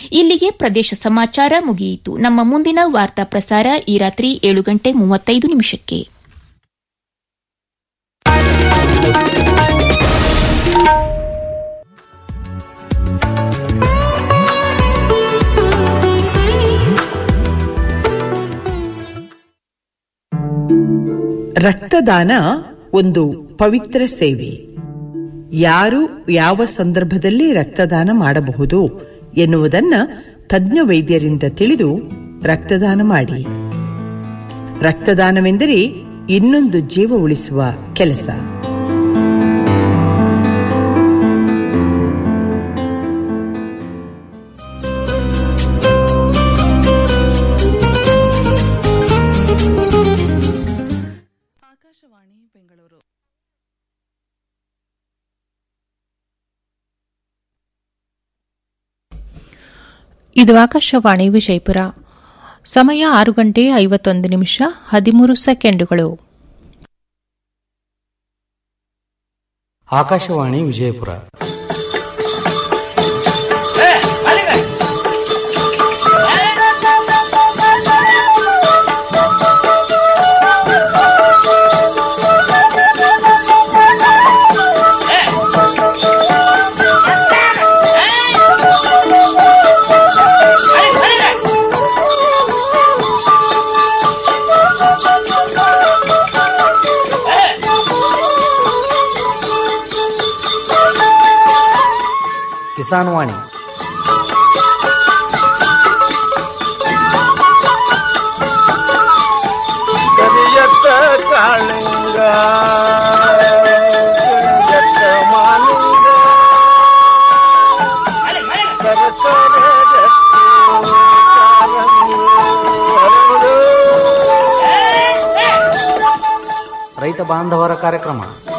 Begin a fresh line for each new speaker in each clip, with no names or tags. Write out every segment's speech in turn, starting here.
ಇಲ್ಲಿಗೆ ಪ್ರದೇಶ ಸಮಾಚಾರ ಮುಗಿಯಿತು ನಮ್ಮ ಮುಂದಿನ ವಾರ್ತಾ ಪ್ರಸಾರ ಈ ರಾತ್ರಿ ಏಳು ಗಂಟೆ ಮೂವತ್ತೈದು ನಿಮಿಷಕ್ಕೆ
ರಕ್ತದಾನ ಒಂದು ಪವಿತ್ರ ಸೇವೆ ಯಾರು ಯಾವ ಸಂದರ್ಭದಲ್ಲಿ ರಕ್ತದಾನ ಮಾಡಬಹುದು ಎನ್ನುವುದನ್ನ ತಜ್ಞ ವೈದ್ಯರಿಂದ ತಿಳಿದು ರಕ್ತದಾನ ಮಾಡಿ ರಕ್ತದಾನವೆಂದರೆ ಇನ್ನೊಂದು ಜೀವ ಉಳಿಸುವ ಕೆಲಸ
ಆಕಾಶವಾಣಿ ಬೆಂಗಳೂರು
ಇದು ಆಕಾಶವಾಣಿ ವಿಜಯಪುರ ಸಮಯ ಆರು ಗಂಟೆ ಐವತ್ತೊಂದು ನಿಮಿಷ ಹದಿಮೂರು ಸೆಕೆಂಡುಗಳು
ಆಕಾಶವಾಣಿ ವಿಜಯಪುರ ಕಿಸಾನ್ ವಾಣಿ
ಕರಿಯತ್ತ ಕಾಳಿಂಗ ಕರಿಯತ್ತ ಮಾಲಿಂಗ ಸರಸರ ಗಟ್ಟಿ ಕಾರಂಗಿ ಹರಡು.
ರೈತ ಬಾಂಧವರ ಕಾರ್ಯಕ್ರಮ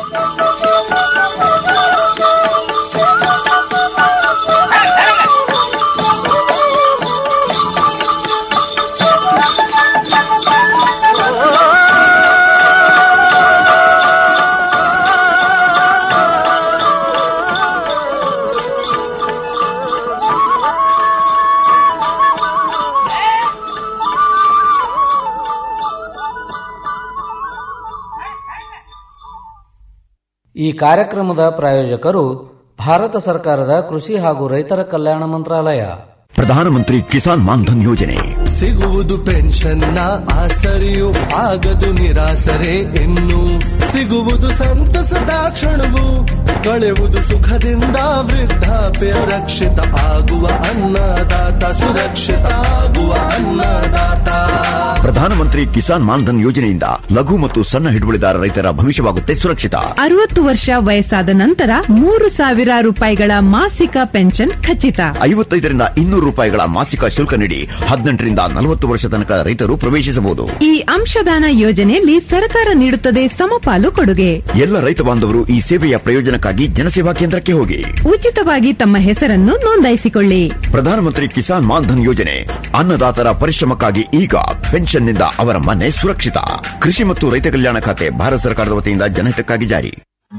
ಈ ಕಾರ್ಯಕ್ರಮದ ಪ್ರಾಯೋಜಕರು ಭಾರತ ಸರ್ಕಾರದ ಕೃಷಿ ಹಾಗೂ ರೈತರ ಕಲ್ಯಾಣ ಮಂತ್ರಾಲಯ
ಪ್ರಧಾನಮಂತ್ರಿ ಕಿಸಾನ್ ಮಾನ್ಧನ್ ಯೋಜನೆ
ಸಿಗುವುದು ಪೆನ್ಷನ್ನ ಆಸರೆಯು ಆಗದು ನಿರಾಸರೆ ಇನ್ನು ಸಿಗುವುದು ಸಂತಸದ ಕ್ಷಣವು ಕಳೆಯುವುದು ಸುಖದಿಂದ ವೃದ್ಧಾಪ್ಯ ರಕ್ಷಿತ ಆಗುವ ಅನ್ನದಾತ ಸುರಕ್ಷಿತ ಆಗುವ ಅನ್ನದಾತ
ಪ್ರಧಾನಮಂತ್ರಿ ಕಿಸಾನ್ ಮಾನ್ಧನ್ ಯೋಜನೆಯಿಂದ ಲಘು ಮತ್ತು ಸಣ್ಣ ಹಿಡುವಳಿದಾರ ರೈತರ ಭವಿಷ್ಯವಾಗುತ್ತೆ ಸುರಕ್ಷಿತ
ಅರವತ್ತು ವರ್ಷ ವಯಸ್ಸಾದ ನಂತರ ಮೂರು ಸಾವಿರ ರೂಪಾಯಿಗಳ ಮಾಸಿಕ ಪೆನ್ಷನ್ ಖಚಿತ
ಐವತ್ತೈದರಿಂದ ಇನ್ನೂರು ರೂಪಾಯಿಗಳ ಮಾಸಿಕ ಶುಲ್ಕ ನೀಡಿ ಹದಿನೆಂಟರಿಂದ ನಲವತ್ತು ವರ್ಷ ತನಕ ರೈತರು ಪ್ರವೇಶಿಸಬಹುದು
ಈ ಅಂಶದಾನ ಯೋಜನೆಯಲ್ಲಿ ಸರ್ಕಾರ ನೀಡುತ್ತದೆ ಸಮಪಾಲು ಕೊಡುಗೆ
ಎಲ್ಲ ರೈತ ಬಾಂಧವರು ಈ ಸೇವೆಯ ಪ್ರಯೋಜನಕ್ಕಾಗಿ ಜನಸೇವಾ ಕೇಂದ್ರಕ್ಕೆ ಹೋಗಿ
ಉಚಿತವಾಗಿ ತಮ್ಮ ಹೆಸರನ್ನು ನೋಂದಾಯಿಸಿಕೊಳ್ಳಿ
ಪ್ರಧಾನಮಂತ್ರಿ ಕಿಸಾನ್ ಮಾನ್ಧನ್ ಯೋಜನೆ ಅನ್ನದಾತರ ಪರಿಶ್ರಮಕ್ಕಾಗಿ ಈಗ ಪೆನ್ಷನ್ನಿಂದ ಅವರ ಮನೆ ಸುರಕ್ಷಿತ ಕೃಷಿ ಮತ್ತು ರೈತ ಕಲ್ಯಾಣ ಖಾತೆ ಭಾರತ ಸರ್ಕಾರದ ವತಿಯಿಂದ ಜನಹಿತಕ್ಕಾಗಿ ಜಾರಿ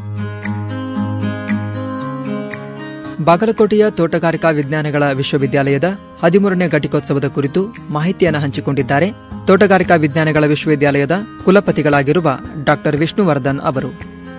ಬಾಗಲಕೋಟೆಯ ತೋಟಗಾರಿಕಾ ವಿಜ್ಞಾನಗಳ ವಿಶ್ವವಿದ್ಯಾಲಯದ ಹದಿಮೂರನೇ ಘಟಿಕೋತ್ಸವದ ಕುರಿತು ಮಾಹಿತಿಯನ್ನು ಹಂಚಿಕೊಂಡಿದ್ದಾರೆ ತೋಟಗಾರಿಕಾ ವಿಜ್ಞಾನಗಳ ವಿಶ್ವವಿದ್ಯಾಲಯದ ಕುಲಪತಿಗಳಾಗಿರುವ ಡಾಕ್ಟರ್ ವಿಷ್ಣುವರ್ಧನ್ ಅವರು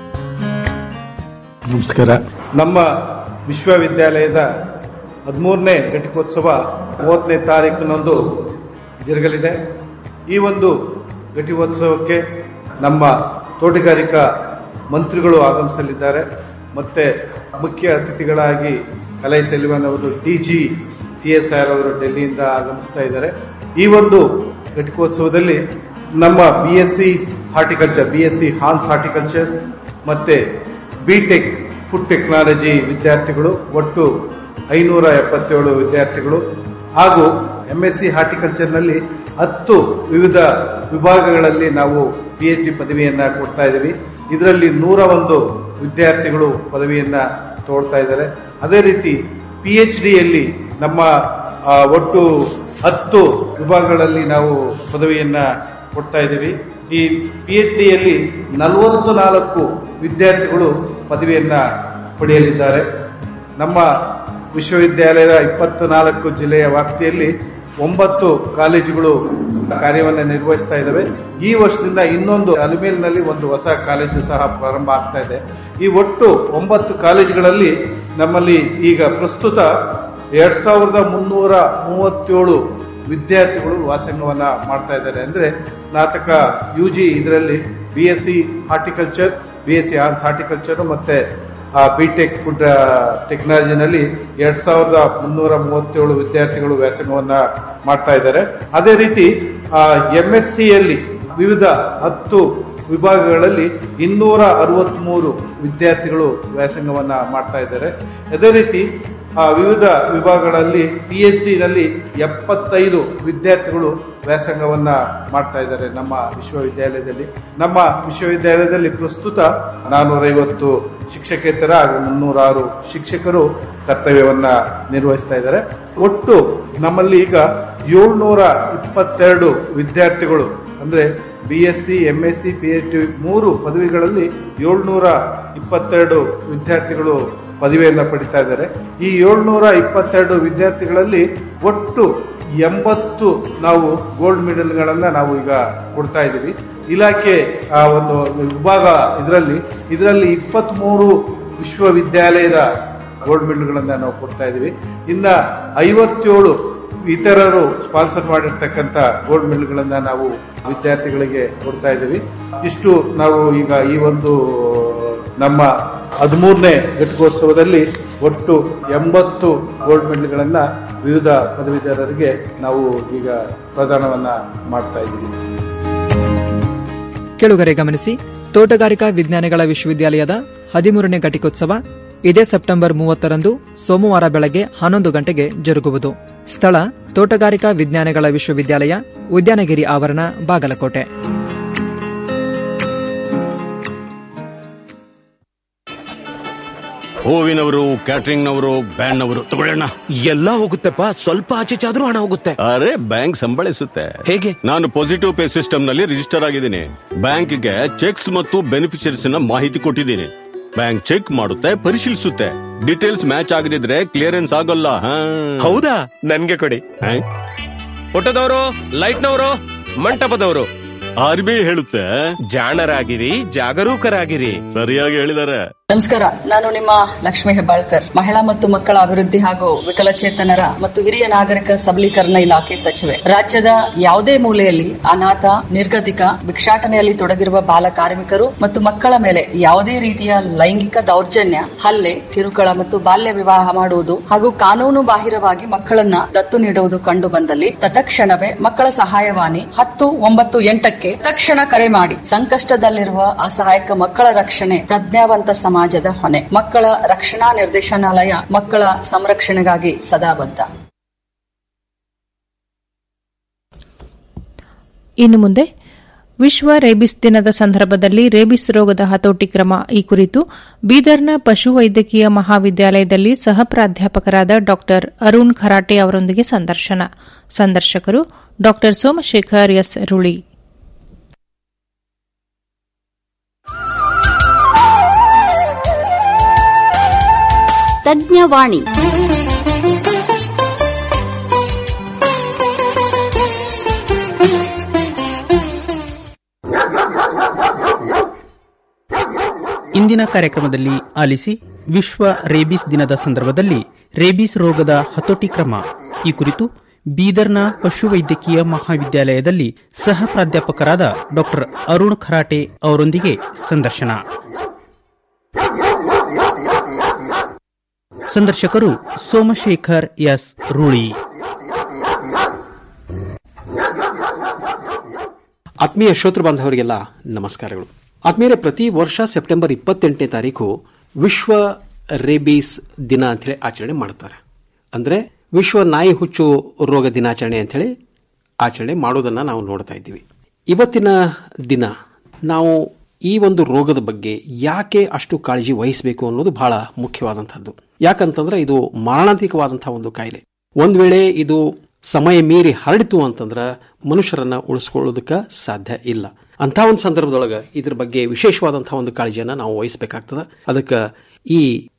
ನಮಸ್ಕಾರ ನಮ್ಮ ವಿಶ್ವವಿದ್ಯಾಲಯದ ಹದಿಮೂರನೇ ಘಟಿಕೋತ್ಸವ ಮೂವತ್ತನೇ ತಾರೀಕಿನಂದು ಜರುಗಲಿದೆ ಈ ಒಂದು ಘಟಿಕೋತ್ಸವಕ್ಕೆ ನಮ್ಮ ತೋಟಗಾರಿಕಾ ಮಂತ್ರಿಗಳು ಆಗಮಿಸಲಿದ್ದಾರೆ ಮತ್ತೆ ಮುಖ್ಯ ಅತಿಥಿಗಳಾಗಿ ಕಲೈ ಸೆಲ್ವನ್ ಅವರು D G C S R ಅವರು ಡೆಲ್ಲಿಯಿಂದ ಆಗಮಿಸ್ತಾ ಇದ್ದಾರೆ ಈ ಒಂದು ಘಟಿಕೋತ್ಸವದಲ್ಲಿ ನಮ್ಮ B S C horticulture B S C hons horticulture ಮತ್ತೆ ಬಿಟೆಕ್ ಫುಡ್ ಟೆಕ್ನಾಲಜಿ ವಿದ್ಯಾರ್ಥಿಗಳು ಒಟ್ಟು ಐನೂರ ಎಪ್ಪತ್ತೇಳು ವಿದ್ಯಾರ್ಥಿಗಳು ಹಾಗೂ ಎಂ ಎಸ್ ಸಿ ಹಾರ್ಟಿಕಲ್ಚರ್ನಲ್ಲಿ ಹತ್ತು ವಿವಿಧ ವಿಭಾಗಗಳಲ್ಲಿ ನಾವು ಪಿ ಎಚ್ ಡಿ ಪದವಿಯನ್ನ ಕೊಡ್ತಾ ಇದ್ದೀವಿ ಇದರಲ್ಲಿ ನೂರ ಒಂದು ವಿದ್ಯಾರ್ಥಿಗಳು ಪದವಿಯನ್ನ ತಗೊಳ್ತಾ ಇದ್ದಾರೆ ಅದೇ ರೀತಿ ಪಿ ಎಚ್ ಡಿಯಲ್ಲಿ ನಮ್ಮ ಆ, ಒಟ್ಟು ಹತ್ತು ವಿಭಾಗಗಳಲ್ಲಿ ನಾವು ಪದವಿಯನ್ನ ಕೊಡ್ತಾ ಇದ್ದೀವಿ ಈ ಪಿ ಎಚ್ ಡಿಯಲ್ಲಿ ನಲವತ್ತು ನಾಲ್ಕು ವಿದ್ಯಾರ್ಥಿಗಳು ಪದವಿಯನ್ನ ಪಡೆಯಲಿದ್ದಾರೆ ನಮ್ಮ ವಿಶ್ವವಿದ್ಯಾಲಯದ ಇಪ್ಪತ್ನಾಲ್ಕು ಜಿಲ್ಲೆಯ ವ್ಯಾಪ್ತಿಯಲ್ಲಿ ಒಂಬತ್ತು ಕಾಲೇಜುಗಳು ಕಾರ್ಯವನ್ನು ನಿರ್ವಹಿಸ್ತಾ ಇದ್ದಾವೆ ಈ ವರ್ಷದಿಂದ ಇನ್ನೊಂದು ಅಲಿಮೇಲ್ನಲ್ಲಿ ಒಂದು ಹೊಸ ಕಾಲೇಜು ಸಹ ಪ್ರಾರಂಭ ಆಗ್ತಾ ಇದೆ ಈ ಒಟ್ಟು ಒಂಬತ್ತು ಕಾಲೇಜುಗಳಲ್ಲಿ ನಮ್ಮಲ್ಲಿ ಈಗ ಪ್ರಸ್ತುತ ಎರಡ್ ಸಾವಿರದ ಮುನ್ನೂರ ಮೂವತ್ತೇಳು ವಿದ್ಯಾರ್ಥಿಗಳು ವಾಸಂಗವನ್ನ ಮಾಡ್ತಾ ಇದ್ದಾರೆ ಅಂದ್ರೆ ಸ್ನಾತಕ ಯು ಜಿ ಇದರಲ್ಲಿ B S C horticulture B S C arts horticulture ಮತ್ತೆ ಬಿ ಟೆಕ್ ಫುಡ್ ಟೆಕ್ನಾಲಜಿನಲ್ಲಿ ಎರಡ್ ಸಾವಿರದ ಮುನ್ನೂರ ಮೂವತ್ತೇಳು ವಿದ್ಯಾರ್ಥಿಗಳು ವ್ಯಾಸಂಗವನ್ನ ಮಾಡ್ತಾ ಇದ್ದಾರೆ ಅದೇ ರೀತಿ ಎಂ ಎಸ್ ಸಿಯಲ್ಲಿ ವಿವಿಧ ಹತ್ತು ವಿಭಾಗಗಳಲ್ಲಿ ಇನ್ನೂರ ಅರವತ್ಮೂರು ವಿದ್ಯಾರ್ಥಿಗಳು ವ್ಯಾಸಂಗವನ್ನ ಮಾಡ್ತಾ ಇದ್ದಾರೆ ಅದೇ ರೀತಿ ಆ ವಿವಿಧ ವಿಭಾಗಗಳಲ್ಲಿ ಪಿ ಎಚ್ ಡಿನಲ್ಲಿ ಎಪ್ಪತ್ತೈದು ವಿದ್ಯಾರ್ಥಿಗಳು ವ್ಯಾಸಂಗವನ್ನ ಮಾಡ್ತಾ ಇದ್ದಾರೆ ನಮ್ಮ ವಿಶ್ವವಿದ್ಯಾಲಯದಲ್ಲಿ ನಮ್ಮ ವಿಶ್ವವಿದ್ಯಾಲಯದಲ್ಲಿ ಪ್ರಸ್ತುತ ನಾನೂರೈವತ್ತು ಶಿಕ್ಷಕೇತರ ಹಾಗೂ ಮುನ್ನೂರಾರು ಶಿಕ್ಷಕರು ಕರ್ತವ್ಯವನ್ನ ನಿರ್ವಹಿಸ್ತಾ ಇದ್ದಾರೆ ಒಟ್ಟು ನಮ್ಮಲ್ಲಿ ಈಗ ಏಳ್ನೂರ ಇಪ್ಪತ್ತೆರಡು ವಿದ್ಯಾರ್ಥಿಗಳು ಅಂದ್ರೆ B S C M S C P H D ಮೂರು ಪದವಿಗಳಲ್ಲಿ ಏಳ್ನೂರ ಇಪ್ಪತ್ತೆರಡು ವಿದ್ಯಾರ್ಥಿಗಳು ಪದವಿಯನ್ನ ಪಡಿತಾ ಇದ್ದಾರೆ ಈ ಏಳ್ನೂರ ಇಪ್ಪತ್ತೆರಡು ವಿದ್ಯಾರ್ಥಿಗಳಲ್ಲಿ ಒಟ್ಟು ಎಂಬತ್ತು ನಾವು ಗೋಲ್ಡ್ ಮೆಡಲ್ಗಳನ್ನ ನಾವು ಈಗ ಕೊಡ್ತಾ ಇದ್ದೀವಿ ಇಲಾಖೆ ಆ ಒಂದು ವಿಭಾಗ ಇದರಲ್ಲಿ ಇದರಲ್ಲಿ ಇಪ್ಪತ್ತ್ ಮೂರು ವಿಶ್ವವಿದ್ಯಾಲಯದ ಗೋಲ್ಡ್ ಮೆಡಲ್ಗಳನ್ನ ನಾವು ಕೊಡ್ತಾ ಇದ್ದೀವಿ ಇನ್ನ ಐವತ್ತೇಳು ಇತರರು ಸ್ಪಾನ್ಸರ್ ಮಾಡಿರ್ತಕ್ಕಂಥ ಗೋಲ್ಡ್ ಮೆಡಲ್ಗಳನ್ನ ನಾವು ವಿದ್ಯಾರ್ಥಿಗಳಿಗೆ ಕೊಡ್ತಾ ಇದ್ದೀವಿ ಇಷ್ಟು ನಾವು ಈಗ ಈ ಒಂದು ನಮ್ಮ ಹದಿಮೂರನೇ ಘಟಿಕೋತ್ಸವದಲ್ಲಿ ಒಟ್ಟು ಎಂಬತ್ತು ಗೋಲ್ಡ್ ಮೆಡಲ್ಗಳನ್ನ ವಿವಿಧ ಪದವೀಧರರಿಗೆ ನಾವು ಈಗ ಪ್ರದಾನವನ್ನ ಮಾಡ್ತಾ ಇದ್ದೀವಿ
ಕೆಳುಗರೆ ಗಮನಿಸಿ ತೋಟಗಾರಿಕಾ ವಿಜ್ಞಾನಗಳ ವಿಶ್ವವಿದ್ಯಾಲಯದ ಹದಿಮೂರನೇ ಘಟಿಕೋತ್ಸವ ಇದೇ ಸೆಪ್ಟೆಂಬರ್ ಮೂವತ್ತರಂದು ಸೋಮವಾರ ಬೆಳಗ್ಗೆ ಹನ್ನೊಂದು ಗಂಟೆಗೆ ಜರುಗುವುದು ಸ್ಥಳ ತೋಟಗಾರಿಕಾ ವಿಜ್ಞಾನಗಳ ವಿಶ್ವವಿದ್ಯಾಲಯ ಉದ್ಯಾನಗಿರಿ ಆವರಣ ಬಾಗಲಕೋಟೆ
ಹೂವಿನವರು ಕ್ಯಾಟರಿಂಗ್ ನವರು ಬ್ಯಾಂಡ್ ನವರು ತಗೊಳ್ಳೋಣ
ಎಲ್ಲ ಹೋಗುತ್ತೆಪ್ಪ ಸ್ವಲ್ಪ ಆಚೆ ಚಾದ್ರೂ ಹಣ ಹೋಗುತ್ತೆ
ಅರೆ ಬ್ಯಾಂಕ್ ಸಂಬಳಿಸುತ್ತೆ
ಹೇಗೆ
ನಾನು ಪಾಸಿಟಿವ್ ಪೇ ಸಿಸ್ಟಮ್ ನಲ್ಲಿ ರಿಜಿಸ್ಟರ್ ಆಗಿದ್ದೀನಿ ಬ್ಯಾಂಕ್ಗೆ ಚೆಕ್ಸ್ ಮತ್ತು ಬೆನಿಫಿಷರೀಸ್ ನ ಮಾಹಿತಿ ಕೊಟ್ಟಿದ್ದೀನಿ ಬ್ಯಾಂಕ್ ಚೆಕ್ ಮಾಡುತ್ತೆ ಪರಿಶೀಲಿಸುತ್ತೆ ಡೀಟೇಲ್ಸ್ ಮ್ಯಾಚ್ ಆಗದಿದ್ರೆ ಕ್ಲಿಯರೆನ್ಸ್ ಆಗೋಲ್ಲ ಹಾ.
ಹೌದಾ ನನ್ಗೆ ಕೊಡಿ
ಹಾ?
ಫೋಟೋದವರು ಲೈಟ್ನವರು ಮಂಟಪದವರು
ಆರ್ ಬಿ ಐ ಹೇಳುತ್ತೆ
ಜಾಣರಾಗಿರಿ ಜಾಗರೂಕರಾಗಿರಿ
ಸರಿಯಾಗಿ ಹೇಳಿದ್ದಾರೆ
ನಮಸ್ಕಾರ ನಾನು ನಿಮ್ಮ ಲಕ್ಷ್ಮೀ ಹೆಬ್ಬಾಳ್ಕರ್ ಮಹಿಳಾ ಮತ್ತು ಮಕ್ಕಳ ಅಭಿವೃದ್ಧಿ ಹಾಗೂ ವಿಕಲಚೇತನರ ಮತ್ತು ಹಿರಿಯ ನಾಗರಿಕ ಸಬಲೀಕರಣ ಇಲಾಖೆ ಸಚಿವೆ ರಾಜ್ಯದ ಯಾವುದೇ ಮೂಲೆಯಲ್ಲಿ ಅನಾಥ ನಿರ್ಗತಿಕ ಭಿಕ್ಷಾಟನೆಯಲ್ಲಿ ತೊಡಗಿರುವ ಬಾಲ ಕಾರ್ಮಿಕರು ಮತ್ತು ಮಕ್ಕಳ ಮೇಲೆ ಯಾವುದೇ ರೀತಿಯ ಲೈಂಗಿಕ ದೌರ್ಜನ್ಯ ಹಲ್ಲೆ ಕಿರುಕುಳ ಮತ್ತು ಬಾಲ್ಯ ವಿವಾಹ ಮಾಡುವುದು ಹಾಗೂ ಕಾನೂನು ಬಾಹಿರವಾಗಿ ಮಕ್ಕಳನ್ನ ದತ್ತು ನೀಡುವುದು ಕಂಡು ಬಂದಲ್ಲಿ ತತ್ಕ್ಷಣವೇ ಮಕ್ಕಳ ಸಹಾಯವಾಣಿ ಹತ್ತು ಒಂಬತ್ತು ಎಂಟಕ್ಕೆ ತಕ್ಷಣ ಕರೆ ಮಾಡಿ ಸಂಕಷ್ಟದಲ್ಲಿರುವ ಅಸಹಾಯಕ ಮಕ್ಕಳ ರಕ್ಷಣೆ ಪ್ರಜ್ಞಾವಂತ ಸಮಾಜದ ಹೊಣೆ ಮಕ್ಕಳ ರಕ್ಷಣಾ ನಿರ್ದೇಶನಾಲಯ ಮಕ್ಕಳ ಸಂರಕ್ಷಣೆಗಾಗಿ ಸದಾ ಬದ್ಧ
ಇನ್ನು ಮುಂದೆ ವಿಶ್ವ ರೇಬಿಸ್ ದಿನದ ಸಂದರ್ಭದಲ್ಲಿ ರೇಬಿಸ್ ರೋಗದ ಹತೋಟಿ ಕ್ರಮ ಈ ಕುರಿತು ಬೀದರ್ನ ಪಶುವೈದ್ಯಕೀಯ ಮಹಾವಿದ್ಯಾಲಯದಲ್ಲಿ ಸಹ ಪ್ರಾಧ್ಯಾಪಕರಾದ ಡಾ ಅರುಣ್ ಖರಾಟೆ ಅವರೊಂದಿಗೆ ಸಂದರ್ಶನ ಸಂದರ್ಶಕರು ಡಾ ಸೋಮಶೇಖರ್ ಎಸ್ ರುಳಿ
ತಜ್ಞವಾಣಿ
ಇಂದಿನ ಕಾರ್ಯಕ್ರಮದಲ್ಲಿ ಆಲಿಸಿ ವಿಶ್ವ ರೇಬಿಸ್ ದಿನದ ಸಂದರ್ಭದಲ್ಲಿ ರೇಬಿಸ್ ರೋಗದ ಹತೋಟಿ ಕ್ರಮ ಈ ಕುರಿತು ಬೀದರ್ನ ಪಶುವೈದ್ಯಕೀಯ ಮಹಾವಿದ್ಯಾಲಯದಲ್ಲಿ ಸಹ ಪ್ರಾಧ್ಯಾಪಕರಾದ ಡಾ ಅರುಣ್ ಖರಾಟೆ ಅವರೊಂದಿಗೆ ಸಂದರ್ಶನ ಸಂದರ್ಶಕರು ಸೋಮಶೇಖರ್ ಎಸ್ ರೂಳಿ
ಆತ್ಮೀಯ ಶ್ರೋತೃ ಬಾಂಧವರಿಗೆಲ್ಲ ನಮಸ್ಕಾರಗಳು ಆತ್ಮೀಯರೇ ಪ್ರತಿ ವರ್ಷ ಸೆಪ್ಟೆಂಬರ್ ಇಪ್ಪತ್ತೆಂಟನೇ ತಾರೀಕು ವಿಶ್ವ ರೇಬೀಸ್ ದಿನ ಅಂತೇಳಿ ಆಚರಣೆ ಮಾಡ್ತಾರೆ ಅಂದರೆ ವಿಶ್ವ ನಾಯಿ ಹುಚ್ಚು ರೋಗ ದಿನಾಚರಣೆ ಅಂತೇಳಿ ಆಚರಣೆ ಮಾಡೋದನ್ನು ನಾವು ನೋಡ್ತಾ ಇದ್ದೀವಿ ಇವತ್ತಿನ ದಿನ ನಾವು ಈ ಒಂದು ರೋಗದ ಬಗ್ಗೆ ಯಾಕೆ ಅಷ್ಟು ಕಾಳಜಿ ವಹಿಸಬೇಕು ಅನ್ನೋದು ಬಹಳ ಮುಖ್ಯವಾದಂಥದ್ದು ಯಾಕಂತಂದ್ರೆ ಇದು ಮಾರಣಾಂತಿಕವಾದಂತಹ ಒಂದು ಕಾಯಿಲೆ ಒಂದ್ ವೇಳೆ ಇದು ಸಮಯ ಮೀರಿ ಹರಡಿತು ಅಂತಂದ್ರೆ ಮನುಷ್ಯರನ್ನ ಉಳಿಸ್ಕೊಳ್ಳೋದಕ್ಕೆ ಸಾಧ್ಯ ಇಲ್ಲ ಅಂತ ಒಂದು ಸಂದರ್ಭದೊಳಗೆ ಇದ್ರ ಬಗ್ಗೆ ವಿಶೇಷವಾದಂತಹ ಒಂದು ಕಾಳಜಿಯನ್ನ ನಾವು ವಹಿಸಬೇಕಾಗ್ತದೆ ಅದಕ್ಕೆ ಈ